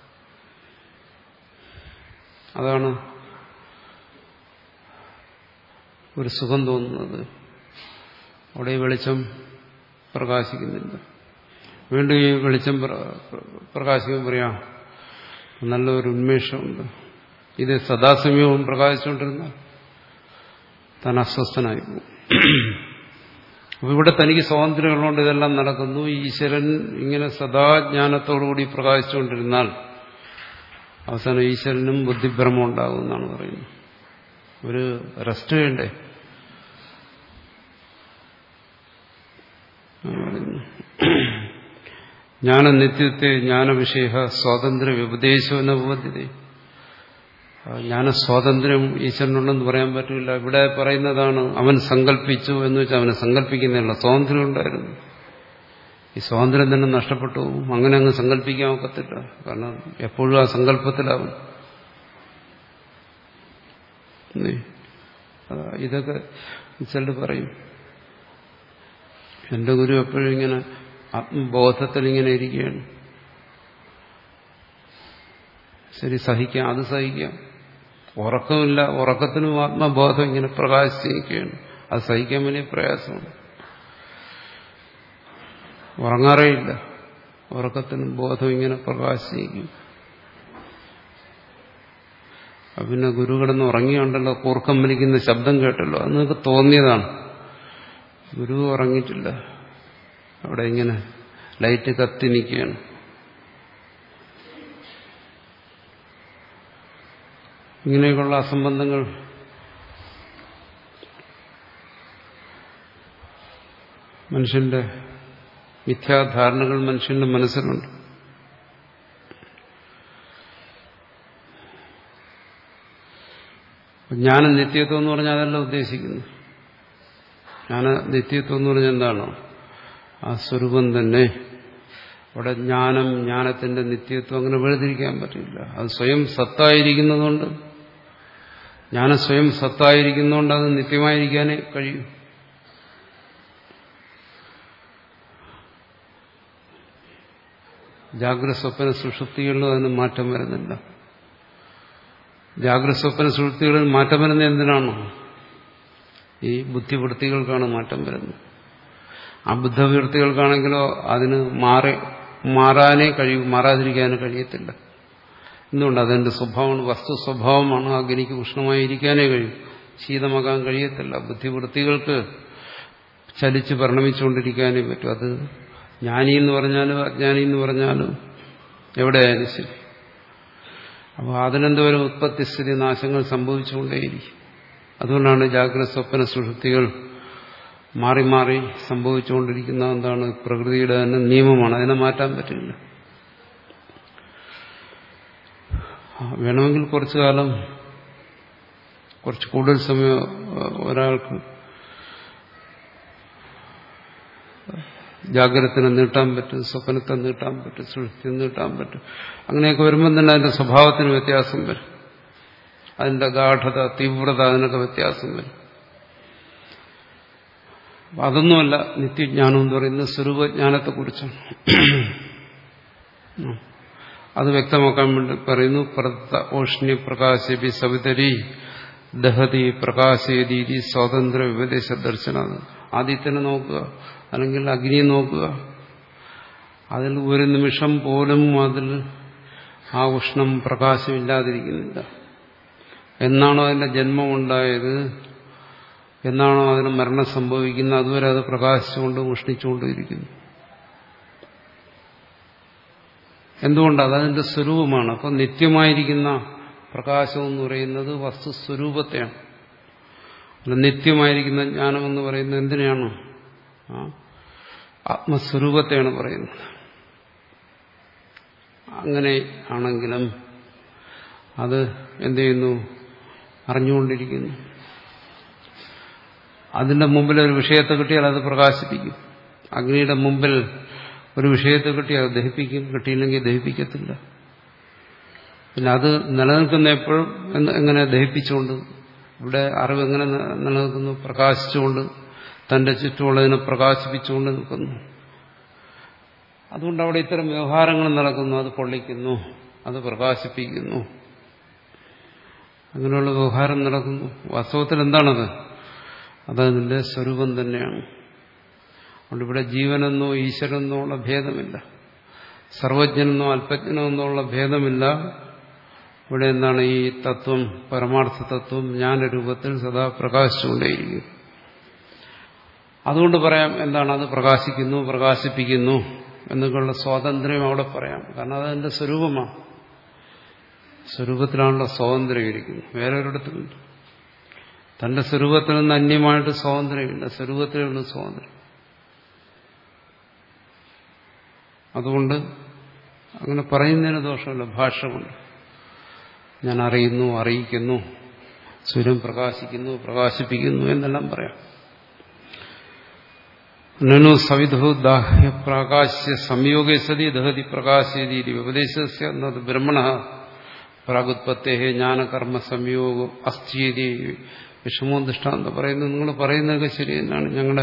അതാണ് ഒരു സുഖം തോന്നുന്നത് അവിടെ ഈ വെളിച്ചം പ്രകാശിക്കുന്നില്ല വീണ്ടും ഈ വെളിച്ചം പ്രകാശിക്കുമ്പോൾ പറയാം നല്ലൊരു ഉന്മേഷമുണ്ട് ഇത് സദാസമയവും പ്രകാശിച്ചുകൊണ്ടിരുന്ന താൻ അസ്വസ്ഥനായി പോകും അപ്പൊ ഇവിടെ തനിക്ക് സ്വാതന്ത്ര്യമുള്ളതുകൊണ്ട് ഇതെല്ലാം നടക്കുന്നു ഈശ്വരൻ ഇങ്ങനെ സദാജ്ഞാനത്തോടുകൂടി പ്രകാശിച്ചുകൊണ്ടിരുന്നാൽ അവസാനം ഈശ്വരനും ബുദ്ധിഭ്രമം ഉണ്ടാകും എന്നാണ് പറയുന്നത് ഒരു റെസ്റ്റ് വേണ്ടേ ജ്ഞാന നിത്യത്തെ ജ്ഞാനവിഷയ സ്വാതന്ത്ര്യ വ്യപദേശം എന്ന ഉപദ്ധ്യത ജ്ഞാനസ്വാതന്ത്ര്യം ഈശ്വരനുണ്ടെന്ന് പറയാൻ പറ്റില്ല ഇവിടെ പറയുന്നതാണ് അവൻ സങ്കല്പിച്ചു എന്ന് വെച്ചാൽ അവനെ സങ്കല്പിക്കുന്നില്ല സ്വാതന്ത്ര്യം ഉണ്ടായിരുന്നു ഈ സ്വാതന്ത്ര്യം തന്നെ നഷ്ടപ്പെട്ടു അങ്ങനെ അങ്ങ് സങ്കല്പിക്കാൻ ഒക്കത്തില്ല കാരണം എപ്പോഴും ആ സങ്കല്പത്തിലാവും ഇതൊക്കെ ചിലർ പറയും എന്റെ ഗുരു എപ്പോഴും ഇങ്ങനെ ആത്മബോധത്തിൽ ഇങ്ങനെ ഇരിക്കുകയാണ് ശരി സഹിക്കാം അത് സഹിക്കാം ഉറക്കമില്ല ഉറക്കത്തിനും ആത്മബോധം ഇങ്ങനെ പ്രകാശിച്ചിരിക്കുകയാണ് അത് സഹിക്കാൻ വലിയ പ്രയാസമാണ് ഉറങ്ങാറേയില്ല ഉറക്കത്തിനും ബോധം ഇങ്ങനെ പ്രകാശിച്ചിരിക്കും പിന്നെ ഗുരു കിടന്ന് ഉറങ്ങിയുണ്ടല്ലോ കൂർക്കം വലിക്കുന്ന ശബ്ദം കേട്ടല്ലോ അത് നിങ്ങൾക്ക് തോന്നിയതാണ് ഗുരു ഉറങ്ങിയിട്ടില്ല അവിടെ ഇങ്ങനെ ലൈറ്റ് കത്തി നിൽക്കുകയാണ് ഇങ്ങനെയൊക്കെയുള്ള അസംബന്ധങ്ങൾ മനുഷ്യന്റെ മിഥ്യാധാരണകൾ മനുഷ്യന്റെ മനസ്സിലുണ്ട് ജ്ഞാന നിത്യത്വം എന്ന് പറഞ്ഞാൽ അതല്ല ഉദ്ദേശിക്കുന്നു ജ്ഞാന നിത്യത്വം എന്ന് പറഞ്ഞാൽ എന്താണ് ആ സ്വരൂപം തന്നെ അവിടെ ജ്ഞാനം ജ്ഞാനത്തിന്റെ നിത്യത്വം അങ്ങനെ വേർതിരിക്കാൻ പറ്റില്ല അത് സ്വയം സത്തായിരിക്കുന്നതുകൊണ്ട് ജ്ഞാനം സ്വയം സത്തായിരിക്കുന്നതുകൊണ്ട് അത് നിത്യമായിരിക്കാനേ കഴിയും ജാഗ്രത സ്വപ്ന സുഷുപ്തികളിലും അതിന് മാറ്റം വരുന്നില്ല ജാഗ്രത സ്വപ്ന സുഷുപ്തികളിൽ മാറ്റം വരുന്നത് എന്തിനാണോ ഈ ബുദ്ധിവൃത്തികൾക്കാണ് മാറ്റം വരുന്നത് ആ ബുദ്ധവൃത്തികൾക്കാണെങ്കിലോ അതിന് മാറി മാറാനേ കഴിയും മാറാതിരിക്കാനേ കഴിയത്തില്ല എന്തുകൊണ്ട് അതെന്റെ സ്വഭാവമാണ് വസ്തു സ്വഭാവമാണ് അഗ്നിക്ക് ഉഷ്ണമായി ഇരിക്കാനേ കഴിയും ശീതമാകാൻ കഴിയത്തില്ല ബുദ്ധിവൃത്തികൾക്ക് ചലിച്ച് പരിണമിച്ചുകൊണ്ടിരിക്കാനേ പറ്റും അത് ജ്ഞാനി എന്ന് പറഞ്ഞാലും അജ്ഞാനി എന്ന് പറഞ്ഞാലും എവിടെയായാലും ശരി അപ്പോൾ അതിനെന്തോരം ഉത്പത്തിസ്ഥിതി നാശങ്ങൾ സംഭവിച്ചുകൊണ്ടേയിരിക്കും അതുകൊണ്ടാണ് ജാഗ്രത സ്വപ്ന സുഷുപ്തികൾ മാറി മാറി സംഭവിച്ചുകൊണ്ടിരിക്കുന്ന എന്താണ് പ്രകൃതിയുടെ തന്നെ നിയമമാണ് അതിനെ മാറ്റാൻ പറ്റില്ല വേണമെങ്കിൽ കുറച്ചു കാലം കുറച്ച് കൂടുതൽ സമയം ഒരാൾക്ക് ജാഗ്രതത്തിനെ നീട്ടാൻ പറ്റും സ്വപ്നത്തെ നീട്ടാൻ പറ്റും സൃഷ്ടി നീട്ടാൻ പറ്റും അങ്ങനെയൊക്കെ വരുമ്പോൾ തന്നെ അതിന്റെ സ്വഭാവത്തിന് വ്യത്യാസം വരും അതിന്റെ ഗാഠത തീവ്രത അതിനൊക്കെ വ്യത്യാസം വരും അതൊന്നുമല്ല നിത്യജ്ഞാനം എന്ന് പറയുന്നത് സ്വരൂപജ്ഞാനത്തെക്കുറിച്ചാണ് അത് വ്യക്തമാക്കാൻ വേണ്ടി പറയുന്നു പ്രദത്ത ഓഷ്ണ്യ പ്രകാശബി സവിതരി ദഹതി പ്രകാശയതീതി സ്വാതന്ത്ര്യ വിപദേശ ദർശനം ആദിത്യനെ നോക്കുക അല്ലെങ്കിൽ അഗ്നിയെ നോക്കുക അതിൽ ഒരു നിമിഷം പോലും അതിൽ ആ ഉഷ്ണം പ്രകാശമില്ലാതിരിക്കുന്നില്ല എന്നാണോ അതിന്റെ ജന്മം ഉണ്ടായത് എന്നാണോ അതിന് മരണം സംഭവിക്കുന്നത് അതുവരെ അത് പ്രകാശിച്ചുകൊണ്ട് ഉഷ്ണിച്ചുകൊണ്ടും ഇരിക്കുന്നു എന്തുകൊണ്ടത് അതിന്റെ സ്വരൂപമാണ് അപ്പം നിത്യമായിരിക്കുന്ന പ്രകാശം എന്ന് പറയുന്നത് വസ്തുസ്വരൂപത്തെയാണ് അല്ല നിത്യമായിരിക്കുന്ന ജ്ഞാനം എന്ന് പറയുന്നത് എന്തിനാണ് ആത്മസ്വരൂപത്തെയാണ് പറയുന്നത് അങ്ങനെ ആണെങ്കിലും അത് എന്ത് ചെയ്യുന്നു അറിഞ്ഞുകൊണ്ടിരിക്കുന്നു അതിന്റെ മുമ്പിൽ ഒരു വിഷയത്തെ കിട്ടിയാൽ അത് പ്രകാശിപ്പിക്കും അഗ്നിയുടെ മുമ്പിൽ ഒരു വിഷയത്തെ കിട്ടിയാൽ അത് ദഹിപ്പിക്കും കിട്ടിയില്ലെങ്കിൽ ദഹിപ്പിക്കത്തില്ല പിന്നെ അത് നിലനിൽക്കുന്ന എപ്പോഴും എങ്ങനെ ദഹിപ്പിച്ചുകൊണ്ട് ഇവിടെ അറിവ് എങ്ങനെ നിലനിൽക്കുന്നു പ്രകാശിച്ചുകൊണ്ട് തന്റെ ചുറ്റുമുള്ളതിനെ പ്രകാശിപ്പിച്ചുകൊണ്ട് നിൽക്കുന്നു അതുകൊണ്ട് അവിടെ ഇത്തരം വ്യവഹാരങ്ങൾ നടക്കുന്നു അത് പൊള്ളിക്കുന്നു അത് പ്രകാശിപ്പിക്കുന്നു അങ്ങനെയുള്ള വ്യവഹാരം നടക്കുന്നു വാസ്തവത്തിൽ എന്താണത് അതതിന്റെ സ്വരൂപം തന്നെയാണ് അതുകൊണ്ട് ഇവിടെ ജീവനെന്നോ ഈശ്വരെന്നോ ഉള്ള ഭേദമില്ല സർവജ്ഞനെന്നോ അല്പജ്ഞനെന്നോ ഉള്ള ഭേദമില്ല ഇവിടെ എന്താണ് ഈ തത്വം പരമാർത്ഥ തത്വം ജ്ഞാനരൂപത്തിൽ സദാ പ്രകാശിച്ചുകൊണ്ടേയിരിക്കും അതുകൊണ്ട് പറയാം എന്താണ് അത് പ്രകാശിക്കുന്നു പ്രകാശിപ്പിക്കുന്നു എന്നൊക്കെയുള്ള സ്വാതന്ത്ര്യം അവിടെ പറയാം കാരണം അതതിന്റെ സ്വരൂപമാണ് സ്വരൂപത്തിലാണുള്ള സ്വാതന്ത്ര്യം ഇരിക്കുന്നത് വേറെ ഒരിടത്തുമില്ല തന്റെ സ്വരൂപത്തിൽ നിന്ന് അന്യമായിട്ട് സ്വാതന്ത്ര്യമില്ല സ്വരൂപത്തിലുള്ള സ്വാതന്ത്ര്യം അതുകൊണ്ട് അങ്ങനെ പറയുന്നതിന് ദോഷമില്ല ഭാഷ കൊണ്ട് ഞാൻ അറിയുന്നു അറിയിക്കുന്നു സൂര്യൻ പ്രകാശിക്കുന്നു പ്രകാശിപ്പിക്കുന്നു എന്നെല്ലാം പറയാം നനു സവിധു ദാഹ്യ പ്രകാശ്യ സംയോഗേ സതി ദഹതി പ്രകാശയതീതി ഉപദേശസ്യ എന്നത് ബ്രഹ്മണ പ്രാഗുത്പത്തേ ജ്ഞാനകർമ്മ സംയോഗം അസ്ഥിയതി വിഷമോ ദൃഷ്ടാന്തം പറയുന്നത് നിങ്ങൾ പറയുന്നതൊക്കെ ശരി തന്നെയാണ് ഞങ്ങളുടെ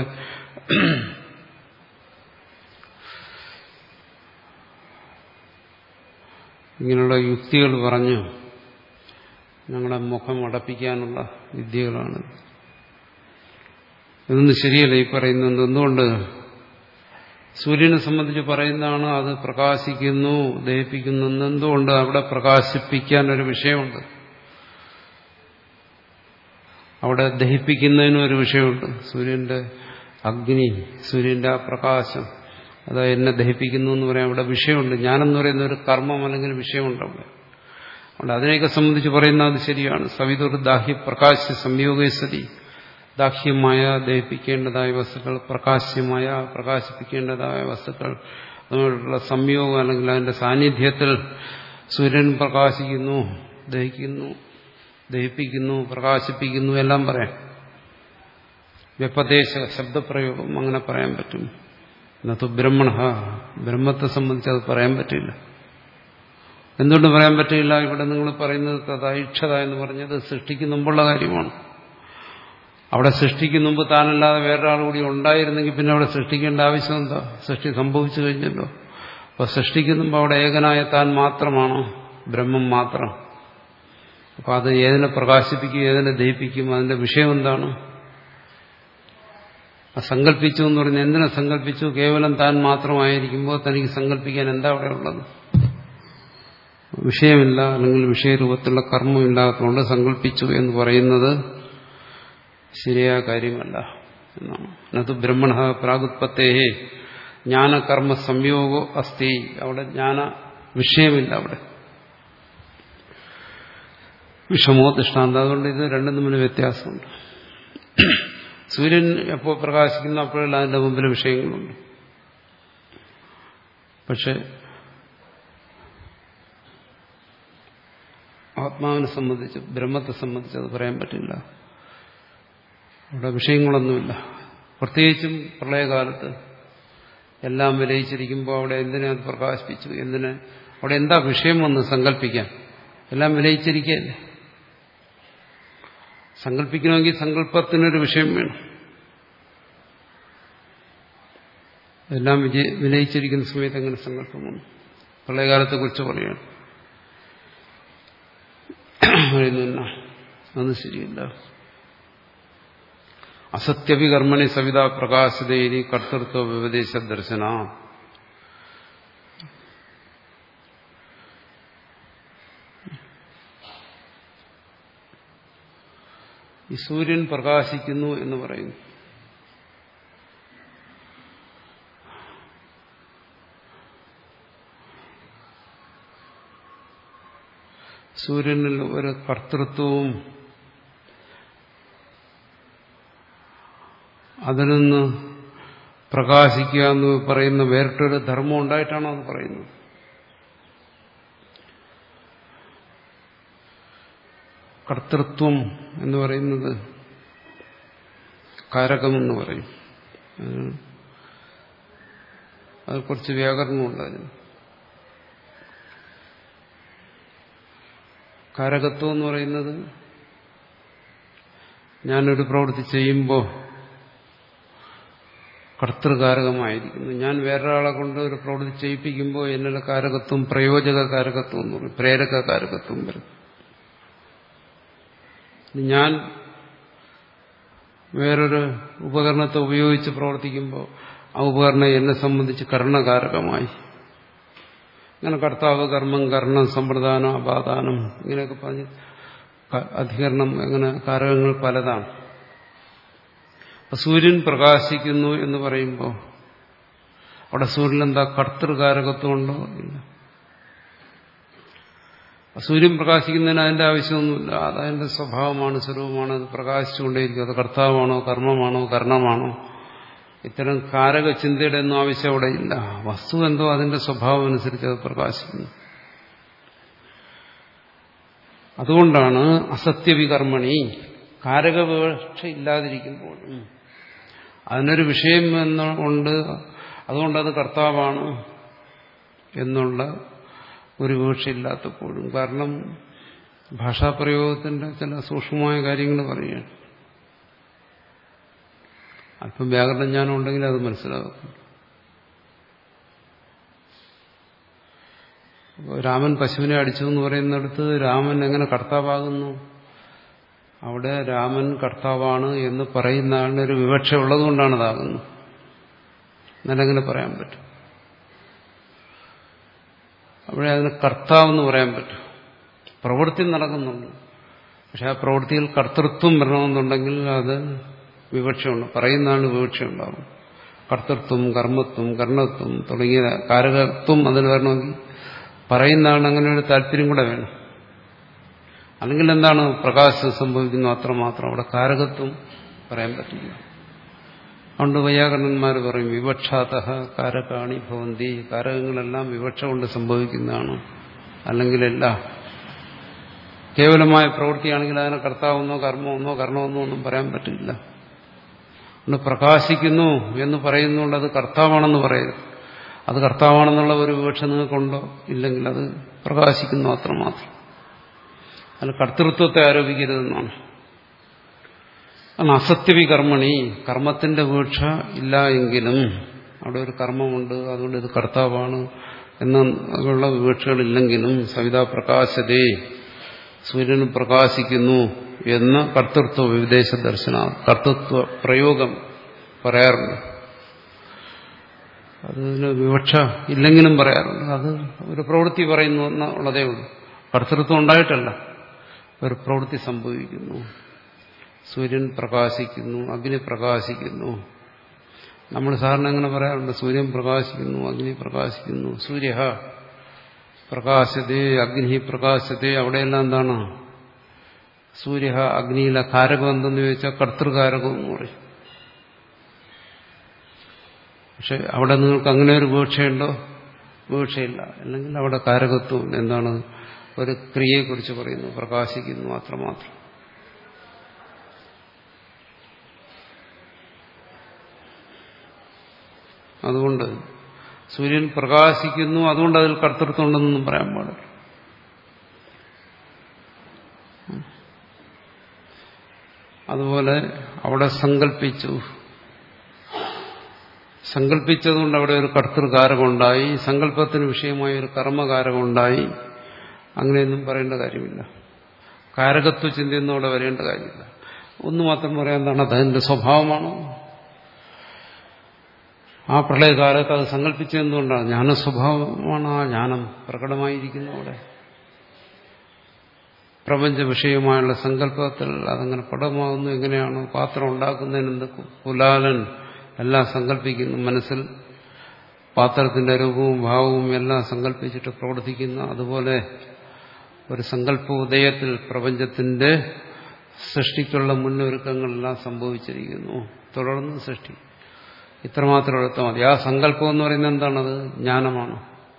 ഇങ്ങനെയുള്ള യുക്തികൾ പറഞ്ഞു ഞങ്ങളുടെ മുഖം അടപ്പിക്കാനുള്ള വിദ്യകളാണ് ഇതൊന്നും ശരിയല്ല ഈ പറയുന്നത് എന്തുകൊണ്ട് സൂര്യനെ സംബന്ധിച്ച് പറയുന്നതാണ് അത് പ്രകാശിക്കുന്നു ദഹിപ്പിക്കുന്നു എന്തുകൊണ്ട് അവിടെ പ്രകാശിപ്പിക്കാൻ ഒരു വിഷയമുണ്ട് അവിടെ ദഹിപ്പിക്കുന്നതിനും ഒരു വിഷയമുണ്ട് സൂര്യന്റെ അഗ്നി സൂര്യന്റെ ആ പ്രകാശം അത് എന്നെ ദഹിപ്പിക്കുന്നു എന്ന് പറയാൻ അവിടെ വിഷയമുണ്ട് ഞാനെന്ന് പറയുന്ന ഒരു കർമ്മം അല്ലെങ്കിൽ വിഷയമുണ്ട് അവിടെ അതുകൊണ്ട് അതിനെയൊക്കെ സംബന്ധിച്ച് പറയുന്നത് അത് ശരിയാണ് സവിതുർ ദാഹ്യ പ്രകാശ സംയോഗേശ്വരി ദാഹ്യമായ ദഹിപ്പിക്കേണ്ടതായ വസ്തുക്കൾ പ്രകാശ്യമായ പ്രകാശിപ്പിക്കേണ്ടതായ വസ്തുക്കൾ അതുമായിട്ടുള്ള സംയോഗം അല്ലെങ്കിൽ അതിന്റെ സാന്നിധ്യത്തിൽ സൂര്യൻ പ്രകാശിക്കുന്നു ദഹിക്കുന്നു ദഹിപ്പിക്കുന്നു പ്രകാശിപ്പിക്കുന്നു എല്ലാം പറയാം വ്യപദേശ ശബ്ദപ്രയോഗം അങ്ങനെ പറയാൻ പറ്റും എന്നത്തു ബ്രഹ്മണ ബ്രഹ്മത്തെ സംബന്ധിച്ച് അത് പറയാൻ പറ്റില്ല എന്തുകൊണ്ട് പറയാൻ പറ്റില്ല ഇവിടെ നിങ്ങൾ പറയുന്നത് തഥൈക്ഷത എന്ന് പറഞ്ഞത് സൃഷ്ടിക്ക് മുമ്പുള്ള കാര്യമാണ് അവിടെ സൃഷ്ടിക്ക് മുമ്പ് താനല്ലാതെ വേറൊരാൾ കൂടി ഉണ്ടായിരുന്നെങ്കിൽ പിന്നെ അവിടെ സൃഷ്ടിക്കേണ്ട ആവശ്യം എന്താ സൃഷ്ടി സംഭവിച്ചു കഴിഞ്ഞല്ലോ അപ്പൊ സൃഷ്ടിക്ക് മുമ്പ് അവിടെ ഏകനായ താൻ മാത്രമാണോ ബ്രഹ്മം മാത്രം അപ്പൊ അത് ഏതിനെ പ്രകാശിപ്പിക്കും ഏതിനെ ദഹിപ്പിക്കും അതിന്റെ വിഷയം എന്താണ് ആ സങ്കല്പിച്ചു എന്ന് പറഞ്ഞാൽ എന്തിനെ സങ്കല്പിച്ചു കേവലം താൻ മാത്രമായിരിക്കുമ്പോൾ തനിക്ക് സങ്കല്പിക്കാൻ എന്താ അവിടെ ഉള്ളത് വിഷയമില്ല അല്ലെങ്കിൽ വിഷയരൂപത്തിലുള്ള കർമ്മമില്ലാത്തതുകൊണ്ട് സങ്കല്പിച്ചു എന്ന് പറയുന്നത് ശരിയായ കാര്യമല്ല എന്നാണ് അത് ബ്രഹ്മണ പ്രാഗുത്പത്തേഹേ ജ്ഞാനകർമ്മ സംയോഗോ അസ്തി അവിടെ ജ്ഞാന വിഷയമില്ല അവിടെ വിഷമോ ദൃഷ്ടാന്ത അതുകൊണ്ട് ഇത് രണ്ടും തമ്മിൽ വ്യത്യാസമുണ്ട് സൂര്യൻ എപ്പോൾ പ്രകാശിക്കുന്ന അപ്പോഴെല്ലാം അതിന്റെ മുമ്പിൽ വിഷയങ്ങളുണ്ട് പക്ഷെ ആത്മാവിനെ സംബന്ധിച്ച് ബ്രഹ്മത്തെ സംബന്ധിച്ച് അത് പറയാൻ പറ്റില്ല അവിടെ വിഷയങ്ങളൊന്നുമില്ല പ്രത്യേകിച്ചും പ്രളയകാലത്ത് എല്ലാം വിലയിച്ചിരിക്കുമ്പോൾ അവിടെ എന്തിനെ അത് പ്രകാശിപ്പിച്ചു എന്തിനെ അവിടെ എന്താ വിഷയം വന്ന് സങ്കല്പിക്കാൻ എല്ലാം വിലയിച്ചിരിക്കുകയല്ലേ സങ്കല്പിക്കണമെങ്കിൽ സങ്കല്പത്തിനൊരു വിഷയം വേണം എല്ലാം വിജയ വിലയിച്ചിരിക്കുന്ന സമയത്ത് എങ്ങനെ സങ്കല്പം വന്നു പ്രളയകാലത്തെ കുറിച്ച് പറയുകയാണ് അത് ശരിയല്ല അസത്യവികർമ്മണി സവിത പ്രകാശതേരി കർത്തൃത്വ വ്യപദേശ ദർശന ഈ സൂര്യൻ പ്രകാശിക്കുന്നു എന്ന് പറയുന്നു സൂര്യനിൽ ഒരു കർത്തൃത്വവും അതിൽ നിന്ന് പ്രകാശിക്കുക എന്ന് പറയുന്ന വേറിട്ടൊരു ധർമ്മം ഉണ്ടായിട്ടാണോ അത് പറയുന്നത് കർത്തൃത്വം എന്ന് പറയുന്നത് കാരകമെന്ന് പറയും അത് കുറച്ച് വ്യാകരണമുണ്ട് അതിന് കാരകത്വം എന്ന് പറയുന്നത് ഞാനൊരു പ്രവൃത്തി ചെയ്യുമ്പോൾ കർത്തൃകാരകമായിരിക്കുന്നു ഞാൻ വേറൊരാളെ കൊണ്ട് ഒരു പ്രവൃത്തി ചെയ്യിപ്പിക്കുമ്പോൾ എന്നുള്ള കാരകത്വം പ്രയോജക കാരകത്വം എന്ന് പറയും പ്രേരക കാരകത്വം വരും ഞാൻ വേറൊരു ഉപകരണത്തെ ഉപയോഗിച്ച് പ്രവർത്തിക്കുമ്പോൾ ആ ഉപകരണം എന്നെ സംബന്ധിച്ച് കർണകാരകമായി ഇങ്ങനെ കർത്താവ് കർമ്മം കർണം സമ്പ്രദാനം അപാദാനം ഇങ്ങനെയൊക്കെ പറഞ്ഞ് അധികരണം അങ്ങനെ കാരകങ്ങൾ പലതാണ് സൂര്യൻ പ്രകാശിക്കുന്നു എന്ന് പറയുമ്പോൾ അവിടെ സൂര്യൻ എന്താ കർത്തൃകാരകത്വം ഉണ്ടോ ഇല്ല സൂര്യൻ പ്രകാശിക്കുന്നതിന് അതിന്റെ ആവശ്യമൊന്നുമില്ല അതതിന്റെ സ്വഭാവമാണ് സ്വരൂപമാണ് അത് പ്രകാശിച്ചുകൊണ്ടേയിരിക്കും അത് കർത്താവാണോ കർമ്മമാണോ കർണമാണോ ഇത്തരം കാരക ചിന്തയുടെ ഒന്നും ആവശ്യം അവിടെ ഇല്ല വസ്തു എന്തോ അതിന്റെ സ്വഭാവം അനുസരിച്ച് അത് പ്രകാശിക്കുന്നു അതുകൊണ്ടാണ് അസത്യവികർമ്മണി കാരകവിവക്ഷ ഇല്ലാതിരിക്കുമ്പോഴും അതിനൊരു വിഷയം എന്നുണ്ട് അതുകൊണ്ടത് കർത്താവാണ് എന്നുള്ള ഒരു വീഴ്ചയില്ലാത്തപ്പോഴും കാരണം ഭാഷാപ്രയോഗത്തിന്റെ ചില സൂക്ഷ്മമായ കാര്യങ്ങൾ പറയുകയാണ് അല്പം വ്യാകരണം ജ്ഞാനം ഉണ്ടെങ്കിൽ അത് മനസ്സിലാകും രാമൻ പശുവിനെ അടിച്ചു എന്ന് പറയുന്നിടത്ത് രാമൻ എങ്ങനെ കർത്താവാകുന്നു അവിടെ രാമൻ കർത്താവാണ് എന്ന് പറയുന്ന ആളിന് ഒരു വിവക്ഷ ഉള്ളതുകൊണ്ടാണ് അതാകുന്നത് എന്നങ്ങനെ പറയാൻ പറ്റും അവിടെ അതിന് കർത്താവെന്ന് പറയാൻ പറ്റും പ്രവൃത്തി നടക്കുന്നുണ്ട് പക്ഷെ ആ പ്രവൃത്തിയിൽ കർത്തൃത്വം വരണമെന്നുണ്ടെങ്കിൽ അത് വിവക്ഷയുണ്ട് പറയുന്ന ആളിന് വിവക്ഷയുണ്ടാവും കർത്തൃത്വം കർമ്മത്വം കർണത്വം തുടങ്ങിയ കാരകത്വം അതിൽ വരണമെങ്കിൽ പറയുന്ന ആളിന് അങ്ങനെ ഒരു താല്പര്യം കൂടെ വേണം അല്ലെങ്കിൽ എന്താണ് പ്രകാശം സംഭവിക്കുന്നു അത്രമാത്രം അവിടെ കാരകത്വം പറയാൻ പറ്റില്ല അതുകൊണ്ട് വൈയാകരണന്മാർ പറയും വിവക്ഷാത കാരകാണി ഭവന്തി കാരകങ്ങളെല്ലാം വിവക്ഷ കൊണ്ട് സംഭവിക്കുന്നതാണ് അല്ലെങ്കിലല്ല കേവലമായ പ്രവൃത്തിയാണെങ്കിൽ അതിനെ കർത്താവെന്നോ കർമ്മമെന്നോ കർണമെന്നോ ഒന്നും പറയാൻ പറ്റില്ല അതുകൊണ്ട് പ്രകാശിക്കുന്നു എന്ന് പറയുന്നുകൊണ്ട് അത് കർത്താവാണെന്ന് പറയരുത് അത് കർത്താവാണെന്നുള്ള ഒരു വിവക്ഷ നിങ്ങൾക്കുണ്ടോ ഇല്ലെങ്കിൽ അത് പ്രകാശിക്കുന്നു അത്രമാത്രം അതിന് കർത്തൃത്വത്തെ ആരോപിക്കരുതെന്നാണ് കാരണം അസത്യവികർമ്മണി കർമ്മത്തിന്റെ വീക്ഷ ഇല്ല എങ്കിലും അവിടെ ഒരു കർമ്മമുണ്ട് അതുകൊണ്ട് ഇത് കർത്താവാണ് എന്നുള്ള വീക്ഷകളില്ലെങ്കിലും സവിതാ പ്രകാശതേ സൂര്യന് പ്രകാശിക്കുന്നു എന്ന കർത്തൃത്വ വിദേശ ദർശന കർത്തൃത്വ പ്രയോഗം പറയാറുണ്ട് അതിന് വിവക്ഷ ഇല്ലെങ്കിലും പറയാറുണ്ട് അത് ഒരു പ്രവൃത്തി പറയുന്നു എന്നുള്ളതേ ഉള്ളൂ കർത്തൃത്വം ഉണ്ടായിട്ടല്ല ഒരു പ്രവൃത്തി സംഭവിക്കുന്നു സൂര്യൻ പ്രകാശിക്കുന്നു അഗ്നി പ്രകാശിക്കുന്നു നമ്മൾ സാധാരണ അങ്ങനെ പറയാറുണ്ട് സൂര്യൻ പ്രകാശിക്കുന്നു അഗ്നി പ്രകാശിക്കുന്നു സൂര്യ പ്രകാശത്തെ അഗ്നി പ്രകാശത്തെ അവിടെയെല്ലാം എന്താണ് സൂര്യ അഗ്നിയിലെ കാരകം എന്തെന്ന് ചോദിച്ചാൽ കർത്തൃകാരകം എന്ന് പറയും പക്ഷെ അവിടെ നിങ്ങൾക്ക് അങ്ങനെ ഒരു വീക്ഷയുണ്ടോ വീക്ഷയില്ല അല്ലെങ്കിൽ അവിടെ കാരകത്വം എന്താണ് ഒരു ക്രിയയെക്കുറിച്ച് പറയുന്നു പ്രകാശിക്കുന്നു അത്രമാത്രം അതുകൊണ്ട് സൂര്യൻ പ്രകാശിക്കുന്നു അതുകൊണ്ട് അതിൽ കർത്തൃത്വം ഉണ്ടെന്നൊന്നും പറയാൻ പാടില്ല അതുപോലെ അവിടെ സങ്കല്പിച്ചു സങ്കല്പിച്ചതുകൊണ്ട് അവിടെ ഒരു കർത്തൃകാരകമുണ്ടായി സങ്കല്പത്തിന് വിഷയമായ ഒരു കർമ്മകാരകമുണ്ടായി അങ്ങനെയൊന്നും പറയേണ്ട കാര്യമില്ല കാരകത്വ ചിന്തയൊന്നും അവിടെ വരേണ്ട കാര്യമില്ല ഒന്ന് മാത്രം പറയാൻ എന്താണ് അതതിന്റെ സ്വഭാവമാണോ ആ പ്രളയകാലത്ത് അത് സങ്കല്പിച്ചതെന്തുകൊണ്ടാണ് ജ്ഞാന സ്വഭാവമാണ് ആ ജ്ഞാനം പ്രകടമായിരിക്കുന്നു അവിടെ പ്രപഞ്ച വിഷയമായുള്ള സങ്കല്പത്തിൽ അതങ്ങനെ പടമാകുന്നു എങ്ങനെയാണ് പാത്രം ഉണ്ടാക്കുന്നതിന് എന്ത് കുലാലൻ എല്ലാം സങ്കല്പിക്കുന്നു മനസ്സിൽ പാത്രത്തിന്റെ രൂപവും ഭാവവും എല്ലാം സങ്കല്പിച്ചിട്ട് പ്രവർത്തിക്കുന്ന അതുപോലെ ഒരു സങ്കല്പ ഉദയത്തിൽ പ്രപഞ്ചത്തിന്റെ സൃഷ്ടിക്കുള്ള മുന്നൊരുക്കങ്ങളെല്ലാം സംഭവിച്ചിരിക്കുന്നു തുടർന്ന് സൃഷ്ടി ഇത്രമാത്രം എടുത്താൽ മതി ആ സങ്കല്പം എന്ന് പറയുന്നത് എന്താണത് ജ്ഞാനമാണ്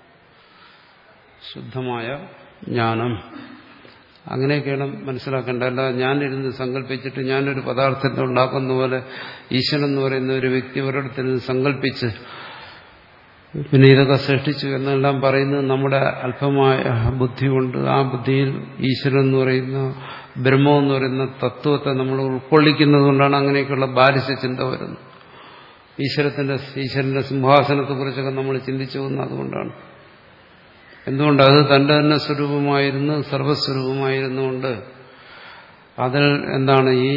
ശുദ്ധമായ ജ്ഞാനം അങ്ങനെയൊക്കെയാണ് മനസ്സിലാക്കേണ്ട അല്ല ഞാനിരുന്ന് സങ്കല്പിച്ചിട്ട് ഞാനൊരു പദാർത്ഥത്തെ ഉണ്ടാക്കുന്ന പോലെ ഈശ്വരൻ എന്ന് പറയുന്ന ഒരു വ്യക്തി ഒരിടത്തിൽ നിന്ന് സങ്കല്പിച്ച് പിന്നെ ഇതൊക്കെ സൃഷ്ടിച്ചു എന്നെല്ലാം പറയുന്നത് നമ്മുടെ അല്പമായ ബുദ്ധി കൊണ്ട് ആ ബുദ്ധിയിൽ ഈശ്വരൻ എന്ന് പറയുന്ന ബ്രഹ്മം എന്ന് പറയുന്ന തത്വത്തെ നമ്മൾ ഉൾക്കൊള്ളിക്കുന്നത് കൊണ്ടാണ് അങ്ങനെയൊക്കെയുള്ള ബാലിശ ചിന്ത വരുന്നത് ഈശ്വരത്തിന്റെ ഈശ്വരന്റെ സിംഹാസനത്തെക്കുറിച്ചൊക്കെ നമ്മൾ ചിന്തിച്ചു പോകുന്നത് അതുകൊണ്ടാണ് എന്തുകൊണ്ട് അത് തന്റെ തന്നെ സ്വരൂപമായിരുന്നു സർവസ്വരൂപമായിരുന്നുകൊണ്ട് അതിൽ എന്താണ് ഈ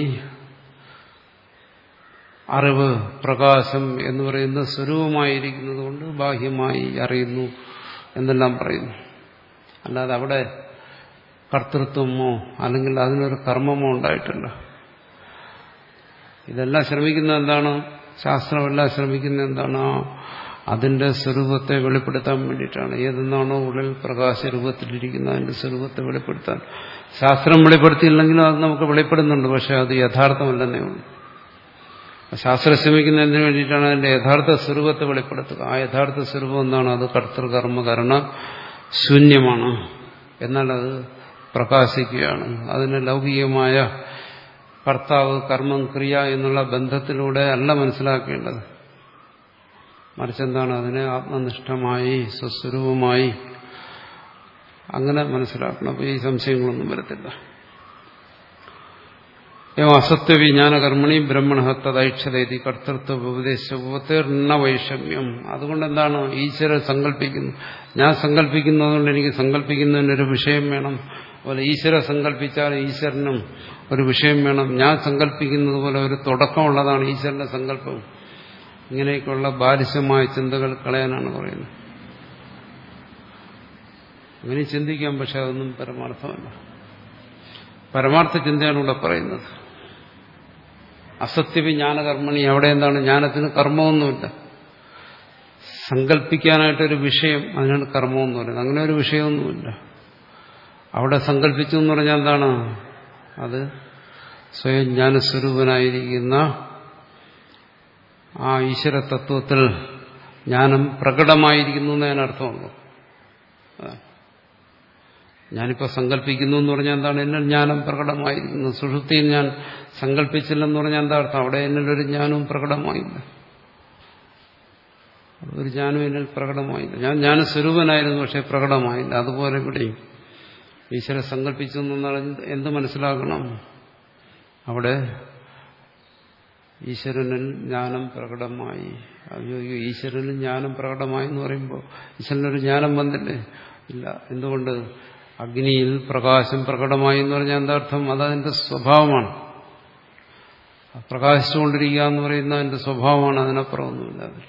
അറിവ് പ്രകാശം എന്ന് പറയുന്ന സ്വരൂപമായിരിക്കുന്നത് കൊണ്ട് ബാഹ്യമായി അറിയുന്നു എന്നെല്ലാം പറയുന്നു അല്ലാതെ അവിടെ കർത്തൃത്വമോ അല്ലെങ്കിൽ അതിനൊരു കർമ്മമോ ഉണ്ടായിട്ടില്ല ഇതെല്ലാം ശ്രമിക്കുന്നത് എന്താണ് ശാസ്ത്രമെല്ലാം ശ്രമിക്കുന്നത് എന്താണ് അതിന്റെ സ്വരൂപത്തെ വെളിപ്പെടുത്താൻ വേണ്ടിയിട്ടാണ് ഏതെന്നാണോ ഉള്ളിൽ പ്രകാശ രൂപത്തിലിരിക്കുന്ന അതിന്റെ സ്വരൂപത്തെ വെളിപ്പെടുത്താൻ ശാസ്ത്രം വെളിപ്പെടുത്തിയില്ലെങ്കിലും അത് നമുക്ക് വെളിപ്പെടുന്നുണ്ട് പക്ഷെ അത് യഥാർത്ഥമല്ലെന്നേ ഉള്ളൂ ശാസ്ത്രം ശ്രമിക്കുന്നതിന് വേണ്ടിയിട്ടാണ് അതിന്റെ യഥാർത്ഥ സ്വരൂപത്തെ വെളിപ്പെടുത്തുക ആ യഥാർത്ഥ സ്വരൂപം എന്താണ് അത് കർത്തൃകർമ്മകരണ ശൂന്യമാണ് എന്നാൽ അത് പ്രകാശിക്കുകയാണ് അതിന് ലൗകികമായ കർത്താവ് കർമ്മം ക്രിയ എന്നുള്ള ബന്ധത്തിലൂടെ അല്ല മനസ്സിലാക്കേണ്ടത് മറിച്ച് എന്താണ് അതിനെ ആത്മനിഷ്ഠമായി സ്വസ്വരൂപമായി അങ്ങനെ മനസ്സിലാക്കണം അപ്പോൾ ഈ സംശയങ്ങളൊന്നും വരത്തില്ല ഏവം അസത്യവിജ്ഞാനകർമ്മണി ബ്രഹ്മണ തദൈക്ഷതേതി കർത്തൃത്വ ഉപദേശ വൈഷമ്യം അതുകൊണ്ട് എന്താണ് ഈശ്വരൻ സങ്കല്പിക്കുന്നു ഞാൻ സങ്കല്പിക്കുന്നതുകൊണ്ട് എനിക്ക് സങ്കല്പിക്കുന്നതിനൊരു വിഷയം വേണം അതുപോലെ ഈശ്വര സങ്കല്പിച്ചാൽ ഈശ്വരനും ഒരു വിഷയം വേണം ഞാൻ സങ്കല്പിക്കുന്നത് പോലെ ഒരു തുടക്കമുള്ളതാണ് ഈശ്വരന്റെ സങ്കല്പം ഇങ്ങനെയൊക്കെയുള്ള ബാലിശമായ ചിന്തകൾ കളയാനാണ് പറയുന്നത് അങ്ങനെ ചിന്തിക്കാം പക്ഷെ അതൊന്നും പരമാർത്ഥമല്ല പരമാർത്ഥ ചിന്തയാണ് ഇവിടെ പറയുന്നത് അസത്യവിജ്ഞാനകർമ്മണി അവിടെ എന്താണ് ജ്ഞാനത്തിന് കർമ്മമൊന്നുമില്ല സങ്കല്പിക്കാനായിട്ടൊരു വിഷയം അതിനാണ് കർമ്മമെന്ന് പറയുന്നത് അങ്ങനെ ഒരു വിഷയമൊന്നുമില്ല അവിടെ സങ്കല്പിച്ചു എന്ന് പറഞ്ഞാൽ എന്താണ് അത് സ്വയം ജ്ഞാനസ്വരൂപനായിരിക്കുന്ന ആ ഈശ്വര തത്വത്തിൽ ജ്ഞാനം പ്രകടമായിരിക്കുന്നു എന്ന് അതിനർത്ഥമുള്ളൂ ഞാനിപ്പോൾ സങ്കല്പിക്കുന്നു എന്ന് പറഞ്ഞാൽ എന്താണ് എന്നിൽ ജ്ഞാനം പ്രകടമായിരിക്കുന്നു സുഷുപ്തിയിൽ ഞാൻ സങ്കല്പിച്ചില്ലെന്ന് പറഞ്ഞാൽ എന്താ അർത്ഥം അവിടെ എന്നിലൊരു ജ്ഞാനവും പ്രകടമായില്ല ഒരു ജ്ഞാനം എന്നിൽ പ്രകടമായില്ല ഞാൻ ജ്ഞാനസ്വരൂപനായിരുന്നു പക്ഷെ പ്രകടമായില്ല അതുപോലെ ഇവിടെയും ഈശ്വര സങ്കല്പിച്ചു എന്നാൽ എന്ത് മനസ്സിലാക്കണം അവിടെ ഈശ്വരനിൽ ജ്ഞാനം പ്രകടമായി അയ്യോ ഈശ്വരനിൽ ജ്ഞാനം പ്രകടമായി എന്ന് പറയുമ്പോൾ ഈശ്വരനൊരു ജ്ഞാനം വന്നില്ലേ ഇല്ല എന്തുകൊണ്ട് അഗ്നിയിൽ പ്രകാശം പ്രകടമായി എന്ന് പറഞ്ഞാൽ എന്താർത്ഥം അതതിന്റെ സ്വഭാവമാണ് പ്രകാശിച്ചുകൊണ്ടിരിക്കുക എന്ന് പറയുന്ന അതിന്റെ സ്വഭാവമാണ് അതിനപ്പുറമൊന്നുമില്ല അതിൽ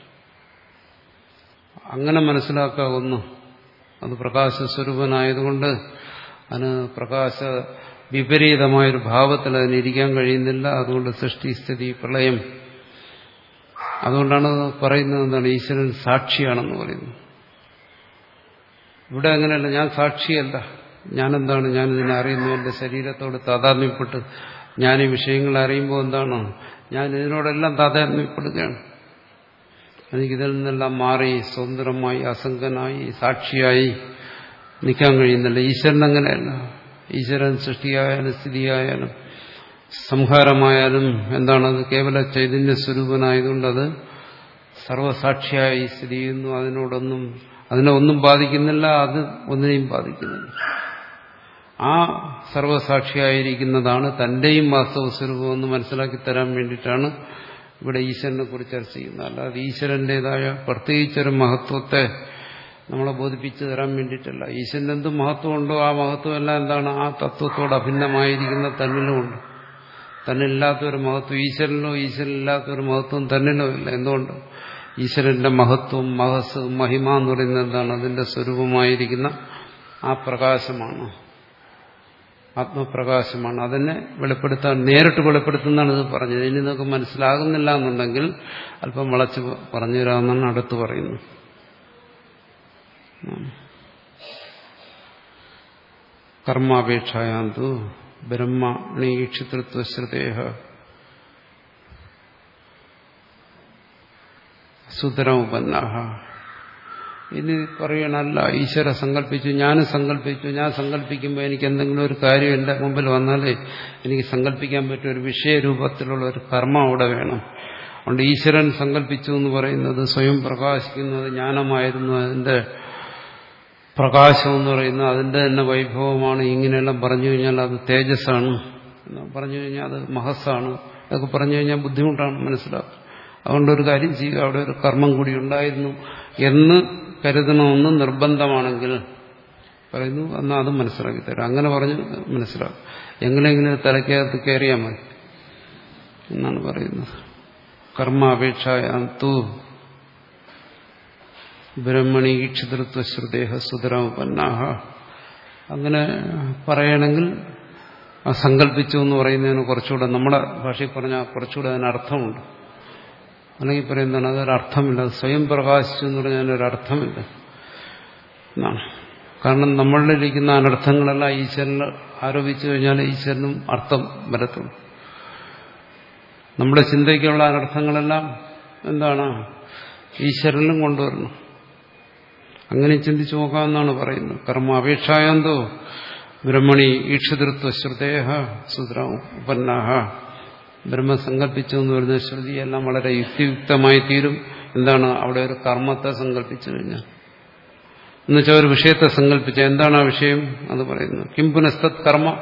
അങ്ങനെ മനസ്സിലാക്കാവുന്നു അത് പ്രകാശസ്വരൂപനായതുകൊണ്ട് അതിന് പ്രകാശ വിപരീതമായൊരു ഭാവത്തിൽ അതിനിരിക്കാൻ കഴിയുന്നില്ല അതുകൊണ്ട് സൃഷ്ടി സ്ഥിതി പ്രളയം അതുകൊണ്ടാണ് പറയുന്നത് എന്താണ് ഈശ്വരൻ സാക്ഷിയാണെന്ന് പറയുന്നത് ഇവിടെ അങ്ങനെയല്ല ഞാൻ സാക്ഷിയല്ല ഞാനെന്താണ് ഞാനിതിനെ അറിയുന്നു എൻ്റെ ശരീരത്തോട് താതാത്മ്യപ്പെട്ട് ഞാൻ ഈ വിഷയങ്ങൾ അറിയുമ്പോൾ എന്താണ് ഞാൻ ഇതിനോടെല്ലാം താതാത്മ്യപ്പെടുകയാണ് എനിക്കിതിൽ നിന്നെല്ലാം മാറി സ്വതന്ത്രമായി അസംഗനായി സാക്ഷിയായി നിൽക്കാൻ കഴിയുന്നില്ല ഈശ്വരൻ അങ്ങനെയല്ല ഈശ്വരൻ സൃഷ്ടിയായാലും സ്ഥിതിയായാലും സംഹാരമായാലും എന്താണത് കേവല ചൈതന്യ സ്വരൂപനായതുകൊണ്ട് അത് സർവസാക്ഷിയായി സ്ഥിതി ചെയ്യുന്നു അതിനോടൊന്നും അതിനെ ഒന്നും ബാധിക്കുന്നില്ല അത് ഒന്നിനെയും ബാധിക്കുന്നില്ല ആ സർവസാക്ഷിയായിരിക്കുന്നതാണ് തന്റെയും വാസ്തവ സ്വരൂപമെന്ന് മനസ്സിലാക്കി തരാൻ വേണ്ടിയിട്ടാണ് ഇവിടെ ഈശ്വരനെ കുറിച്ച് ചർച്ച ചെയ്യുന്നത് അല്ലാതെ ഈശ്വരന്റേതായ പ്രത്യേകിച്ചൊരു മഹത്വത്തെ നമ്മളെ ബോധിപ്പിച്ചു തരാൻ വേണ്ടിയിട്ടല്ല ഈശ്വരൻ എന്ത് മഹത്വമുണ്ടോ ആ മഹത്വം എല്ലാം എന്താണ് ആ തത്വത്തോട് അഭിന്നമായിരിക്കുന്ന തന്നിലുമുണ്ട് തന്നില്ലാത്തൊരു മഹത്വം ഈശ്വരനിലോ ഈശ്വരനില്ലാത്തൊരു മഹത്വം തന്നിലോ ഇല്ല എന്തുകൊണ്ട് ഈശ്വരന്റെ മഹത്വം മഹസ് മഹിമ എന്ന് പറയുന്നത് എന്താണ് അതിന്റെ സ്വരൂപമായിരിക്കുന്ന ആ പ്രകാശമാണ് ആത്മപ്രകാശമാണ് അതിനെ വെളിപ്പെടുത്താൻ നേരിട്ട് വെളിപ്പെടുത്തുന്നതാണ് ഇത് പറഞ്ഞത് ഇനി നിങ്ങൾക്ക് മനസ്സിലാകുന്നില്ല എന്നുണ്ടെങ്കിൽ അല്പം വളച്ച് പറഞ്ഞു തരാമെന്നാണ് അടുത്ത് പറയുന്നത് കർമാപേക്ഷായാന്തു ബ്രഹ്മണീക്ഷിതൃത്വശ്രുതേഹ സുതരമുപന്നാഹ ഇനി പറയണല്ല ഈശ്വര സങ്കല്പിച്ചു ഞാനും സങ്കല്പിച്ചു ഞാൻ സങ്കല്പിക്കുമ്പോൾ എനിക്ക് എന്തെങ്കിലും ഒരു കാര്യം എൻ്റെ മുമ്പിൽ വന്നാലേ എനിക്ക് സങ്കല്പിക്കാൻ പറ്റിയ ഒരു വിഷയരൂപത്തിലുള്ള ഒരു കർമ്മം അവിടെ വേണം അതുകൊണ്ട് ഈശ്വരൻ സങ്കല്പിച്ചു എന്ന് പറയുന്നത് സ്വയം പ്രകാശിക്കുന്നത് ജ്ഞാനമായിരുന്നു അതിൻ്റെ പ്രകാശം എന്ന് പറയുന്നത് അതിൻ്റെ തന്നെ വൈഭവമാണ് ഇങ്ങനെയെല്ലാം പറഞ്ഞു കഴിഞ്ഞാൽ അത് തേജസ്സാണ് പറഞ്ഞു കഴിഞ്ഞാൽ അത് മഹസ്സാണ് അതൊക്കെ പറഞ്ഞു കഴിഞ്ഞാൽ ബുദ്ധിമുട്ടാണ് മനസ്സിലാക്കുക അതുകൊണ്ട് ഒരു കാര്യം ചെയ്യുക അവിടെ ഒരു കർമ്മം കൂടി ഉണ്ടായിരുന്നു എന്ന് കരുതണമെന്ന് നിർബന്ധമാണെങ്കിൽ പറയുന്നു എന്നാൽ അത് മനസ്സിലാക്കി തരാം അങ്ങനെ പറഞ്ഞ് മനസ്സിലാക്കും എങ്ങനെയെങ്കിലും തലയ്ക്കകത്ത് കയറിയാൽ മതി എന്നാണ് പറയുന്നത് കർമ്മ അപേക്ഷായാന്തു ബ്രഹ്മണി ഈക്ഷിതൃത്വശ്രുദേഹ സുതരാമുപന്നാഹ അങ്ങനെ പറയണമെങ്കിൽ ആ സങ്കല്പിച്ചു എന്ന് പറയുന്നതിന് കുറച്ചുകൂടെ നമ്മുടെ ഭാഷയിൽ പറഞ്ഞാൽ കുറച്ചുകൂടെ അതിന് അർത്ഥമുണ്ട് അല്ലെങ്കിൽ പറയുന്നതാണ് അതൊരർത്ഥമില്ല അത് സ്വയം പ്രകാശിച്ചു എന്ന് പറഞ്ഞാൽ ഒരു അർത്ഥമില്ല എന്നാണ് കാരണം നമ്മളിലിരിക്കുന്ന അനർത്ഥങ്ങളെല്ലാം ഈശ്വരന് ആരോപിച്ചു കഴിഞ്ഞാൽ ഈശ്വരനും അർത്ഥം വരത്തുള്ളൂ നമ്മുടെ ചിന്തയ്ക്കുള്ള അനർത്ഥങ്ങളെല്ലാം എന്താണ് ഈശ്വരനും കൊണ്ടുവരണം അങ്ങനെ ചിന്തിച്ചു നോക്കാമെന്നാണ് പറയുന്നത് കർമ്മ അപേക്ഷായന്തോ ബ്രഹ്മണി ഈക്ഷിതൃത്വ ശ്രുതേഹ സുദ്ര ഉപന്നാഹ ബ്രഹ്മസങ്കല്പിച്ചു എന്ന് പറയുന്ന ശ്രുതി എല്ലാം വളരെ യുക്തിയുക്തമായി തീരും എന്താണ് അവിടെ ഒരു കർമ്മത്തെ സങ്കല്പിച്ചു കഴിഞ്ഞാൽ എന്നുവെച്ചാൽ ഒരു വിഷയത്തെ സങ്കല്പിച്ച എന്താണ് ആ വിഷയം അത് പറയുന്നത് കിം പുനസ്തത് കർമ്മ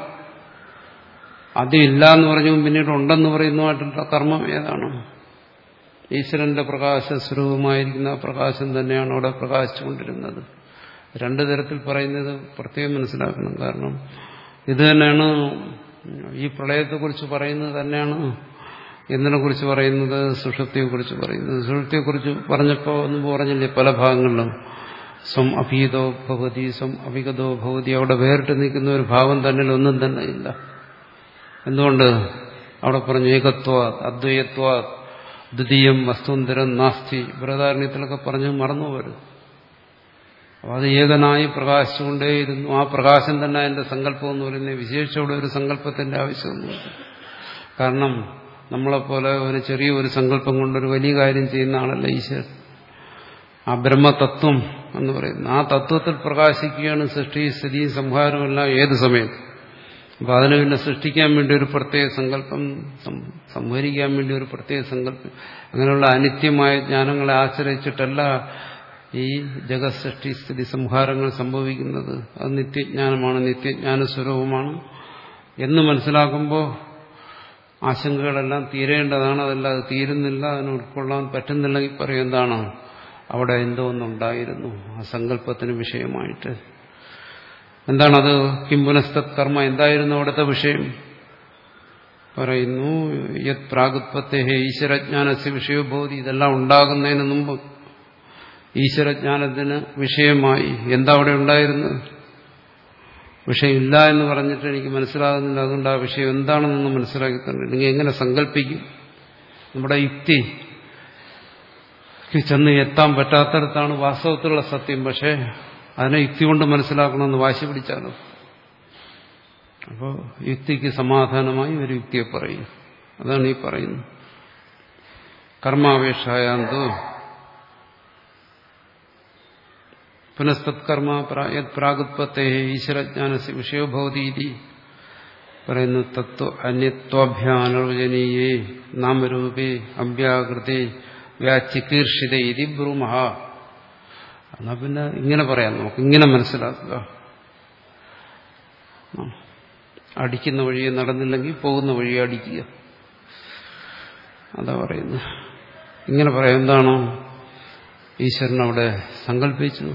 അതില്ല എന്ന് പറഞ്ഞു പിന്നീട് ഉണ്ടെന്ന് പറയുന്നതായിട്ടുള്ള കർമ്മം ഏതാണ് ഈശ്വരന്റെ പ്രകാശ സ്വരൂപമായിരിക്കുന്ന പ്രകാശം തന്നെയാണ് അവിടെ പ്രകാശിച്ചുകൊണ്ടിരുന്നത് രണ്ടു തരത്തിൽ പറയുന്നത് പ്രത്യേകം മനസ്സിലാക്കണം കാരണം ഇത് തന്നെയാണ് ഈ പ്രളയത്തെക്കുറിച്ച് പറയുന്നത് തന്നെയാണ് എന്തിനെ കുറിച്ച് പറയുന്നത് സുഷുപ്തിയെക്കുറിച്ച് പറയുന്നത് സുഷുപ്തിയെക്കുറിച്ച് പറഞ്ഞപ്പോൾ ഒന്നും പറഞ്ഞില്ലേ പല ഭാഗങ്ങളിലും സ്വം അഭീതോ ഭവതി സ്വം അഭിഗതോ ഭവതി അവിടെ വേറിട്ട് നിൽക്കുന്ന ഒരു ഭാവം തന്നെ ഒന്നും തന്നെ ഇല്ല എന്തുകൊണ്ട് അവിടെ പറഞ്ഞു ഏകത്വ അദ്വൈത്വ ദ്വിതീയം വസ്തുന്തരം നാസ്തി ബൃഹദാരണ്യത്തിലൊക്കെ പറഞ്ഞ് മറന്നു പോരും അപ്പോൾ അത് ഏകനായി പ്രകാശിച്ചുകൊണ്ടേയിരുന്നു ആ പ്രകാശം തന്നെ അതിന്റെ സങ്കല്പം എന്ന് പറയുന്നത് വിശേഷിച്ചവിടെ ഒരു സങ്കല്പത്തിന്റെ ആവശ്യമൊന്നുമില്ല കാരണം നമ്മളെപ്പോലെ ഒരു ചെറിയ ഒരു സങ്കല്പം കൊണ്ടൊരു വലിയ കാര്യം ചെയ്യുന്ന ആളല്ല ഈശ്വരൻ ആ ബ്രഹ്മതത്വം എന്ന് പറയുന്നത് ആ തത്വത്തിൽ പ്രകാശിക്കുകയാണ് സൃഷ്ടി സ്ഥിതി സംഹാരമെല്ലാം ഏത് സമയത്ത് അപ്പൊ അതിനെ പിന്നെ സൃഷ്ടിക്കാൻ വേണ്ടി ഒരു പ്രത്യേക സങ്കല്പം സംഹരിക്കാൻ വേണ്ടി ഒരു പ്രത്യേക സങ്കല്പം അങ്ങനെയുള്ള അനിത്യമായ ജ്ഞാനങ്ങളെ ആശ്രയിച്ചിട്ടല്ല ഈ ജഗത് സൃഷ്ടി സ്ഥിതി സംഹാരങ്ങൾ സംഭവിക്കുന്നത് അത് നിത്യജ്ഞാനമാണ് നിത്യജ്ഞാന സ്വരൂപമാണ് എന്ന് മനസ്സിലാക്കുമ്പോൾ ആശങ്കകളെല്ലാം തീരേണ്ടതാണ് അതല്ലാതെ തീരുന്നില്ല അതിന് ഉൾക്കൊള്ളാൻ പറ്റുന്നില്ലെങ്കിൽ പറയും എന്താണ് അവിടെ എന്തോ ഒന്നുണ്ടായിരുന്നു ആ സങ്കല്പത്തിന് വിഷയമായിട്ട് എന്താണത് കിംപുനസ്തത് കർമ്മ എന്തായിരുന്നു അവിടുത്തെ വിഷയം പറയുന്നു യത് പ്രാഗുത്പത്തെ ഈശ്വരജ്ഞാനസ്യ വിഷയബോധി ഇതെല്ലാം ഉണ്ടാകുന്നതിന് മുമ്പ് ഈശ്വരജ്ഞാനത്തിന് വിഷയമായി എന്താ അവിടെ ഉണ്ടായിരുന്നത് വിഷയമില്ല എന്ന് പറഞ്ഞിട്ട് എനിക്ക് മനസ്സിലാകുന്നില്ല അതുകൊണ്ട് ആ വിഷയം എന്താണെന്നൊന്ന് മനസ്സിലാക്കി തന്നെ നിങ്ങൾ എങ്ങനെ സങ്കല്പിക്കും നമ്മുടെ യുക്തി ചെന്ന് എത്താൻ പറ്റാത്തടത്താണ് വാസ്തവത്തിലുള്ള സത്യം പക്ഷേ അതിനെ യുക്തി കൊണ്ട് മനസ്സിലാക്കണമെന്ന് വാശി പിടിച്ചാലോ അപ്പോൾ യുക്തിക്ക് സമാധാനമായി ഒരു യുക്തിയെ പറയും അതാണ് ഈ പറയുന്നത് കർമാവേശായാന്തോ പുനസ്തത്കർമ്മ പ്രാഗുത്പത്തെ ഈശ്വരജ്ഞാനസ് വിഷയോഭവതീതി പറയുന്നു തത്വ അന്യത്വാഭ്യാനർവചനീയേ നാമരൂപേ അവ്യാകൃതേ വ്യാചികീർഷിത ഇതി ബ്രൂമഹ എന്നാ പിന്നെ ഇങ്ങനെ പറയാം നമുക്ക് ഇങ്ങനെ മനസ്സിലാക്കുക അടിക്കുന്ന വഴിയെ നടന്നില്ലെങ്കിൽ പോകുന്ന വഴിയെ അടിക്കുക അതാ പറയുന്നത് ഇങ്ങനെ പറയാം എന്താണോ ഈശ്വരൻ അവിടെ സങ്കല്പിച്ചു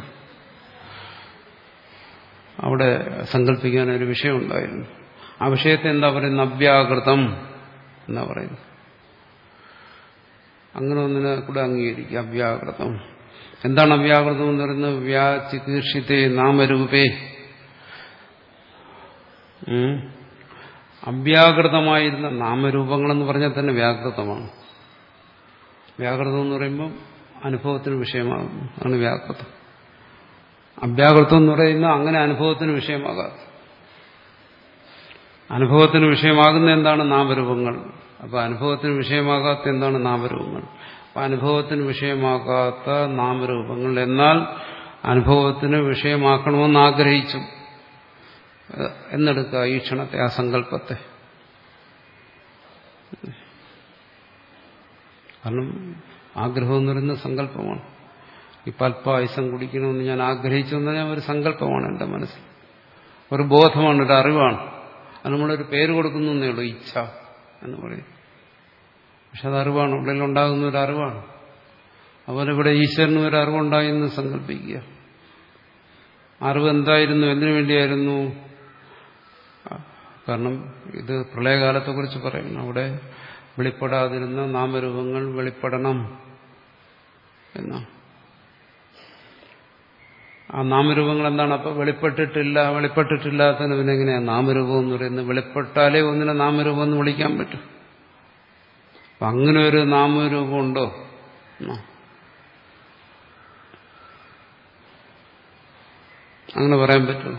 അവിടെ സങ്കല്പിക്കാൻ ഒരു വിഷയമുണ്ടായിരുന്നു ആ വിഷയത്തെ എന്താ പറയുന്നത് അവ്യാകൃതം എന്നാ പറയുന്നത് അങ്ങനെ ഒന്നിനെ കൂടെ അംഗീകരിക്കുക അവ്യാകൃതം എന്താണ് അവ്യാകൃതം എന്ന് പറയുന്നത് വ്യാചികീർഷിത്തെ നാമരൂപേ അവ്യാകൃതമായിരുന്ന നാമരൂപങ്ങളെന്ന് പറഞ്ഞാൽ തന്നെ വ്യാകൃതമാണ് വ്യാകൃതം എന്ന് പറയുമ്പോൾ അനുഭവത്തിന് വിഷയമാകുന്നു ആണ് വ്യാകൃതം അവ്യാകൃതം എന്ന് പറയുന്ന അങ്ങനെ അനുഭവത്തിന് വിഷയമാകാത്ത അനുഭവത്തിന് വിഷയമാകുന്ന എന്താണ് നാമരൂപങ്ങൾ അപ്പൊ അനുഭവത്തിന് വിഷയമാകാത്ത എന്താണ് നാമരൂപങ്ങൾ അപ്പൊ അനുഭവത്തിന് വിഷയമാകാത്ത നാമരൂപങ്ങൾ എന്നാൽ അനുഭവത്തിന് വിഷയമാക്കണമെന്ന് ആഗ്രഹിച്ചു എന്നെടുക്കുക ഈ ക്ഷണത്തെ ആ സങ്കല്പത്തെ കാരണം ആഗ്രഹം എന്ന് പറയുന്നത് സങ്കല്പമാണ് ഈ പൽപ്പായസം കുടിക്കണമെന്ന് ഞാൻ ആഗ്രഹിച്ചു എന്ന് പറഞ്ഞാൽ ഒരു സങ്കല്പമാണ് എൻ്റെ മനസ്സിൽ ഒരു ബോധമാണ് ഒരു അറിവാണ് അത് നമ്മളൊരു പേര് കൊടുക്കുന്നേ ഉള്ളൂ ഇച്ഛ എന്ന് പറയും പക്ഷെ അത് അറിവാണ് ഉള്ളിലുണ്ടാകുന്ന ഒരു അറിവാണ് അതുപോലെ ഇവിടെ ഈശ്വരന് ഒരു അറിവുണ്ടായി എന്ന് സങ്കല്പിക്കുക അറിവ് എന്തായിരുന്നു എന്തിനു വേണ്ടിയായിരുന്നു കാരണം ഇത് പ്രളയകാലത്തെക്കുറിച്ച് പറയുന്നു അവിടെ വെളിപ്പെടാതിരുന്ന നാമരൂപങ്ങൾ വെളിപ്പെടണം എന്നാണ് ആ നാമരൂപങ്ങൾ എന്താണ് അപ്പൊ വെളിപ്പെട്ടിട്ടില്ല വെളിപ്പെട്ടിട്ടില്ലാത്തതിന് പിന്നെ എങ്ങനെയാണ് നാമരൂപം എന്ന് പറയുന്നത് വെളിപ്പെട്ടാലേ ഒന്നിനെ നാമരൂപം എന്ന് വിളിക്കാൻ പറ്റും അപ്പൊ അങ്ങനെ ഒരു നാമരൂപം ഉണ്ടോ അങ്ങനെ പറയാൻ പറ്റുമോ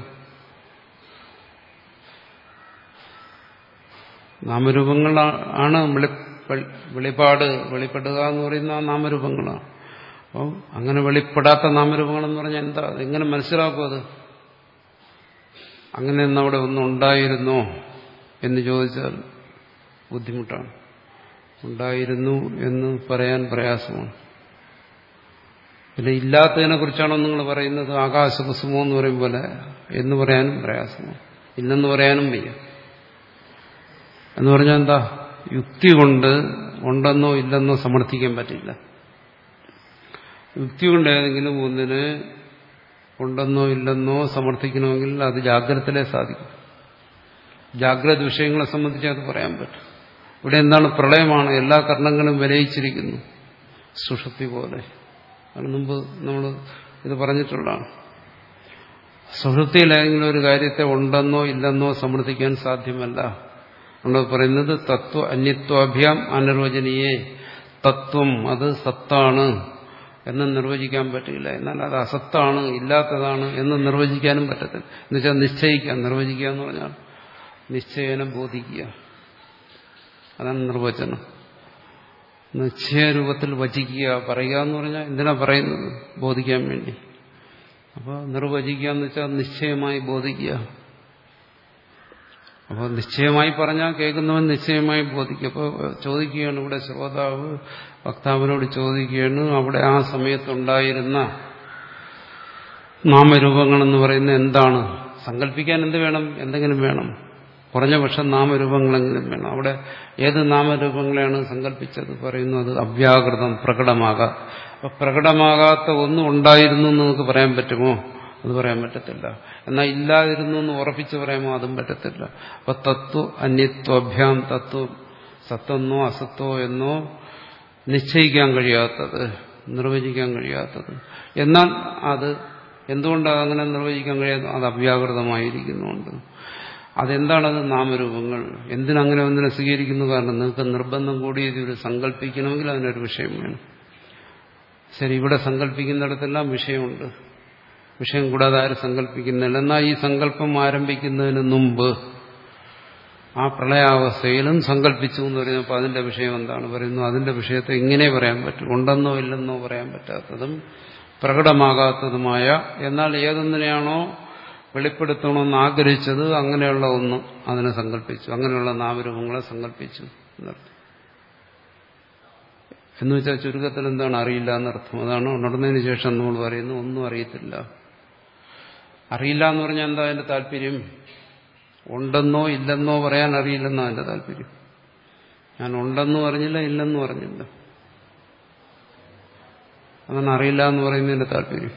നാമരൂപങ്ങൾ ആണ് വെളിപ്പാട് വെളിപ്പെടുക എന്ന് പറയുന്ന ആ നാമരൂപങ്ങളാണ് അപ്പം അങ്ങനെ വെളിപ്പെടാത്ത നാമരൂപങ്ങളെന്ന് പറഞ്ഞാൽ എന്താ എങ്ങനെ മനസ്സിലാക്കും അത് അങ്ങനെ ഒന്നും അവിടെ ഒന്നും ഉണ്ടായിരുന്നോ എന്ന് ചോദിച്ചാൽ ബുദ്ധിമുട്ടാണ് ഉണ്ടായിരുന്നു എന്ന് പറയാൻ പ്രയാസമാണ് പിന്നെ ഇല്ലാത്തതിനെ കുറിച്ചാണോ നിങ്ങൾ പറയുന്നത് ആകാശകുസുമോ എന്ന് പറയും പോലെ എന്ന് പറയാനും പ്രയാസമാണ് ഇല്ലെന്ന് പറയാനും വയ്യ എന്ന് പറഞ്ഞാൽ എന്താ യുക്തി കൊണ്ട് ഉണ്ടെന്നോ ഇല്ലെന്നോ സമർത്ഥിക്കാൻ പറ്റില്ല യുക്തി കൊണ്ട് ഏതെങ്കിലും ഒന്നിന് ഉണ്ടെന്നോ ഇല്ലെന്നോ സമർത്ഥിക്കണമെങ്കിൽ അത് ജാഗ്രതയിലേ സാധിക്കും ജാഗ്രത വിഷയങ്ങളെ സംബന്ധിച്ച് അത് പറയാൻ പറ്റും ഇവിടെ എന്താണ് പ്രളയമാണ് എല്ലാ കർണങ്ങളും വിലയിച്ചിരിക്കുന്നു സുഷുപ്തി പോലെ അത് മുമ്പ് നമ്മൾ ഇത് പറഞ്ഞിട്ടുള്ളതാണ് സുഷുപ്തിയിൽ ഏതെങ്കിലും ഒരു കാര്യത്തെ ഉണ്ടെന്നോ ഇല്ലെന്നോ സമർത്ഥിക്കാൻ സാധ്യമല്ല നമ്മൾ പറയുന്നത് തത്വ അന്യത്വാഭ്യാം അനിർവചനീയേ തത്വം അത് സത്താണ് എന്ന് നിർവചിക്കാൻ പറ്റില്ല എന്നാൽ അത് അസത്താണ് ഇല്ലാത്തതാണ് എന്ന് നിർവചിക്കാനും പറ്റത്തില്ല എന്നുവെച്ചാൽ നിശ്ചയിക്കുക നിർവചിക്കുക എന്ന് പറഞ്ഞാൽ നിശ്ചയന ബോധിക്കുക അതാണ് നിർവചനം നിശ്ചയരൂപത്തിൽ വചിക്കുക പറയുക എന്ന് പറഞ്ഞാൽ എന്തിനാ പറയുന്നത് ബോധിക്കാൻ വേണ്ടി അപ്പോൾ നിർവചിക്കുക എന്ന് വെച്ചാൽ നിശ്ചയമായി ബോധിക്കുക അപ്പോൾ നിശ്ചയമായി പറഞ്ഞാൽ കേൾക്കുന്നവൻ നിശ്ചയമായി ബോധിക്കും അപ്പോൾ ചോദിക്കുകയാണ് ഇവിടെ ശ്രോതാവ് വക്താവിനോട് ചോദിക്കുകയാണ് അവിടെ ആ സമയത്തുണ്ടായിരുന്ന നാമരൂപങ്ങളെന്ന് പറയുന്നത് എന്താണ് സങ്കല്പിക്കാൻ എന്ത് വേണം എന്തെങ്കിലും വേണം കുറഞ്ഞ പക്ഷം നാമരൂപങ്ങളെങ്കിലും വേണം അവിടെ ഏത് നാമരൂപങ്ങളെയാണ് സങ്കല്പിച്ചത് പറയുന്നത് അവ്യാകൃതം പ്രകടമാകാം അപ്പൊ പ്രകടമാകാത്ത ഒന്നും ഉണ്ടായിരുന്നു എന്ന് നമുക്ക് പറയാൻ പറ്റുമോ അത് പറയാൻ പറ്റത്തില്ല എന്നാൽ ഇല്ലാതിരുന്നു എന്ന് ഉറപ്പിച്ച് പറയാമോ അതും പറ്റത്തില്ല അപ്പൊ തത്വ അന്യത്വഭ്യാം തത്വം സത്തെന്നോ അസത്തോ എന്നോ നിശ്ചയിക്കാൻ കഴിയാത്തത് നിർവചിക്കാൻ കഴിയാത്തത് എന്നാൽ അത് എന്തുകൊണ്ടാണ് അങ്ങനെ നിർവചിക്കാൻ കഴിയാത്തത് അത് അവ്യാകൃതമായിരിക്കുന്നുണ്ട് അതെന്താണത് നാമരൂപങ്ങൾ എന്തിനങ്ങനെ ഒന്നിനെ സ്വീകരിക്കുന്നു കാരണം നിങ്ങൾക്ക് നിർബന്ധം കൂടി ഇതൊരു സങ്കല്പിക്കണമെങ്കിൽ അതിനൊരു വിഷയം വേണം ശരി ഇവിടെ സങ്കല്പിക്കുന്നിടത്തെല്ലാം വിഷയമുണ്ട് വിഷയം കൂടാതെ ആരും സങ്കല്പിക്കുന്നില്ല എന്നാൽ ഈ സങ്കല്പം ആരംഭിക്കുന്നതിന് മുമ്പ് ആ പ്രളയാവസ്ഥയിലും സങ്കല്പിച്ചു എന്ന് പറയുന്നപ്പോൾ അതിന്റെ വിഷയം എന്താണ് പറയുന്നു അതിന്റെ വിഷയത്തെ ഇങ്ങനെ പറയാൻ പറ്റും ഉണ്ടെന്നോ ഇല്ലെന്നോ പറയാൻ പറ്റാത്തതും പ്രകടമാകാത്തതുമായ എന്നാൽ ഏതൊന്നിനെയാണോ വെളിപ്പെടുത്തണമെന്ന് ആഗ്രഹിച്ചത് അങ്ങനെയുള്ള ഒന്ന് അതിനെ സങ്കല്പിച്ചു അങ്ങനെയുള്ള നാമരൂപങ്ങളെ സങ്കല്പിച്ചു എന്നർത്ഥം എന്ന് വെച്ചാൽ ചുരുക്കത്തിൽ എന്താണ് അറിയില്ല എന്നർത്ഥം അതാണ് ഉണർന്നതിന് ശേഷം നമ്മൾ പറയുന്നു ഒന്നും അറിയത്തില്ല അറിയില്ല എന്ന് പറഞ്ഞാൽ എന്താ അതിന്റെ താല്പര്യം ഉണ്ടെന്നോ ഇല്ലെന്നോ പറയാൻ അറിയില്ലെന്നോ അതിന്റെ താല്പര്യം ഞാൻ ഉണ്ടെന്ന് പറഞ്ഞില്ല ഇല്ലെന്ന് പറഞ്ഞില്ല അതാണ് അറിയില്ല എന്ന് പറയുന്നതിന്റെ താല്പര്യം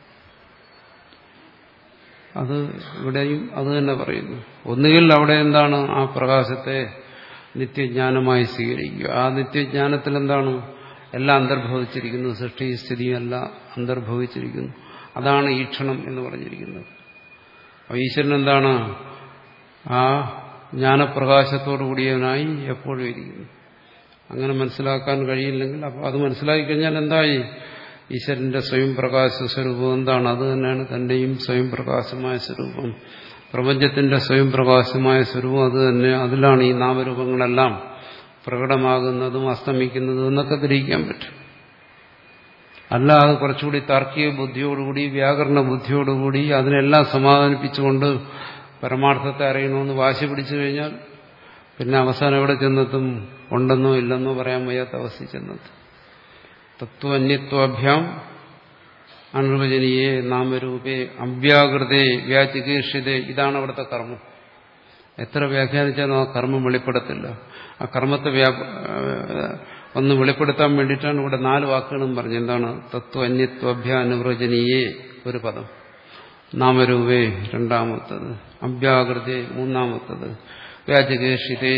അത് ഇവിടെയും അത് തന്നെ പറയുന്നു ഒന്നുകിൽ അവിടെ എന്താണ് ആ പ്രകാശത്തെ നിത്യജ്ഞാനമായി സ്വീകരിക്കുക ആ നിത്യജ്ഞാനത്തിൽ എന്താണ് എല്ലാം അന്തർഭവിച്ചിരിക്കുന്നു സൃഷ്ടി സ്ഥിതിയും എല്ലാം അന്തർഭവിച്ചിരിക്കുന്നു അതാണ് ഈക്ഷണം എന്ന് പറഞ്ഞിരിക്കുന്നത് അപ്പോൾ ഈശ്വരൻ എന്താണ് ആ ജ്ഞാനപ്രകാശത്തോടു കൂടിയവനായി എപ്പോഴും ഇരിക്കുന്നു അങ്ങനെ മനസ്സിലാക്കാൻ കഴിയില്ലെങ്കിൽ അപ്പോൾ അത് മനസ്സിലാക്കി കഴിഞ്ഞാൽ എന്തായി ഈശ്വരന്റെ സ്വയം പ്രകാശ സ്വരൂപം എന്താണ് അത് തന്നെയാണ് തന്റെയും സ്വയം പ്രകാശമായ സ്വരൂപം പ്രപഞ്ചത്തിന്റെ സ്വയം പ്രകാശമായ സ്വരൂപം അത് തന്നെ അതിലാണ് ഈ നാമരൂപങ്ങളെല്ലാം പ്രകടമാകുന്നതും അസ്തമിക്കുന്നതും എന്നൊക്കെ ഗ്രഹിക്കാൻ പറ്റും അല്ല അത് കുറച്ചുകൂടി താർക്കിക ബുദ്ധിയോടുകൂടി വ്യാകരണ ബുദ്ധിയോടുകൂടി അതിനെല്ലാം സമാധാനിപ്പിച്ചുകൊണ്ട് പരമാർത്ഥത്തെ അറിയണമെന്ന് വാശി പിടിച്ചു കഴിഞ്ഞാൽ പിന്നെ അവസാനം എവിടെ ചെന്നെത്തും ഉണ്ടെന്നോ ഇല്ലെന്നോ പറയാൻ വയ്യാത്ത അവസ്ഥ ചെന്നെത്തും തത്വന്യത്വാഭ്യാം അനിർവചനീയേ നാമരൂപേ അവ്യാകൃതേ വ്യാചികീർഷിതേ ഇതാണ് അവിടുത്തെ കർമ്മം എത്ര വ്യാഖ്യാനിച്ചാലും ആ കർമ്മം വെളിപ്പെടത്തില്ല ആ കർമ്മത്തെ വ്യാ ഒന്ന് വെളിപ്പെടുത്താൻ വേണ്ടിയിട്ടാണ് ഇവിടെ നാല് വാക്കുകളും പറഞ്ഞു എന്താണ് തത്വ അന്യത്വഭ്യ അനുവചനീയേ ഒരു പദം നാമരൂപേ രണ്ടാമത്തത് അവ്യാകൃതേ മൂന്നാമത്തത് വ്യാചകേഷിതേ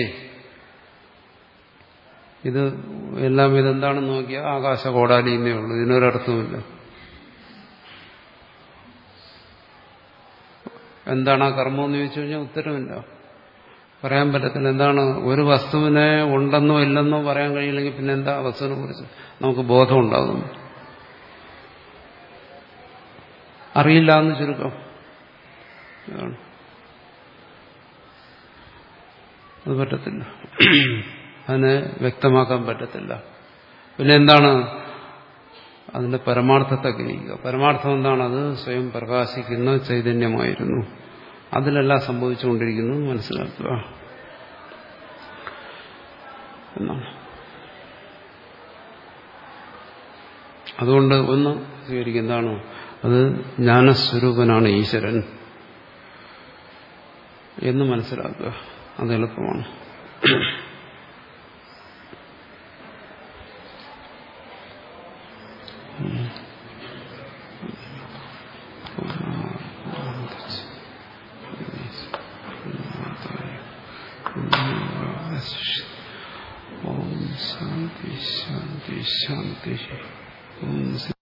ഇത് എല്ലാം ഇതെന്താണെന്ന് നോക്കിയാൽ ആകാശ കോടാലിന്നേ ഉള്ളൂ ഇതിനൊരർത്ഥമില്ല എന്താണ് ആ കർമ്മം എന്ന് ചോദിച്ചു കഴിഞ്ഞാൽ ഉത്തരമില്ല പറയാൻ പറ്റത്തില്ല എന്താണ് ഒരു വസ്തുവിനെ ഉണ്ടെന്നോ ഇല്ലെന്നോ പറയാൻ കഴിയില്ലെങ്കിൽ പിന്നെ എന്താ വസ്തുവിനെ കുറിച്ച് നമുക്ക് ബോധം ഉണ്ടാകുന്നു അറിയില്ല എന്ന് ചുരുക്കം അതാണ് അത് പറ്റത്തില്ല അതിനെ വ്യക്തമാക്കാൻ പറ്റത്തില്ല പിന്നെ എന്താണ് അതിന്റെ പരമാർത്ഥത്തെ ഗ്രഹിക്കുക പരമാർത്ഥം എന്താണ് അത് സ്വയം പ്രകാശിക്കുന്ന ചൈതന്യമായിരുന്നു അതിലെല്ലാം സംഭവിച്ചുകൊണ്ടിരിക്കുന്നു മനസ്സിലാക്കുക എന്നാണ് അതുകൊണ്ട് ഒന്ന് സ്വീകരിക്കുന്നതാണ് അത് ജ്ഞാനസ്വരൂപനാണ് ഈശ്വരൻ എന്ന് മനസ്സിലാക്കുക അത് എളുപ്പമാണ് ഓം ശാന്തി ശാന്തി ശാന്തി ഓം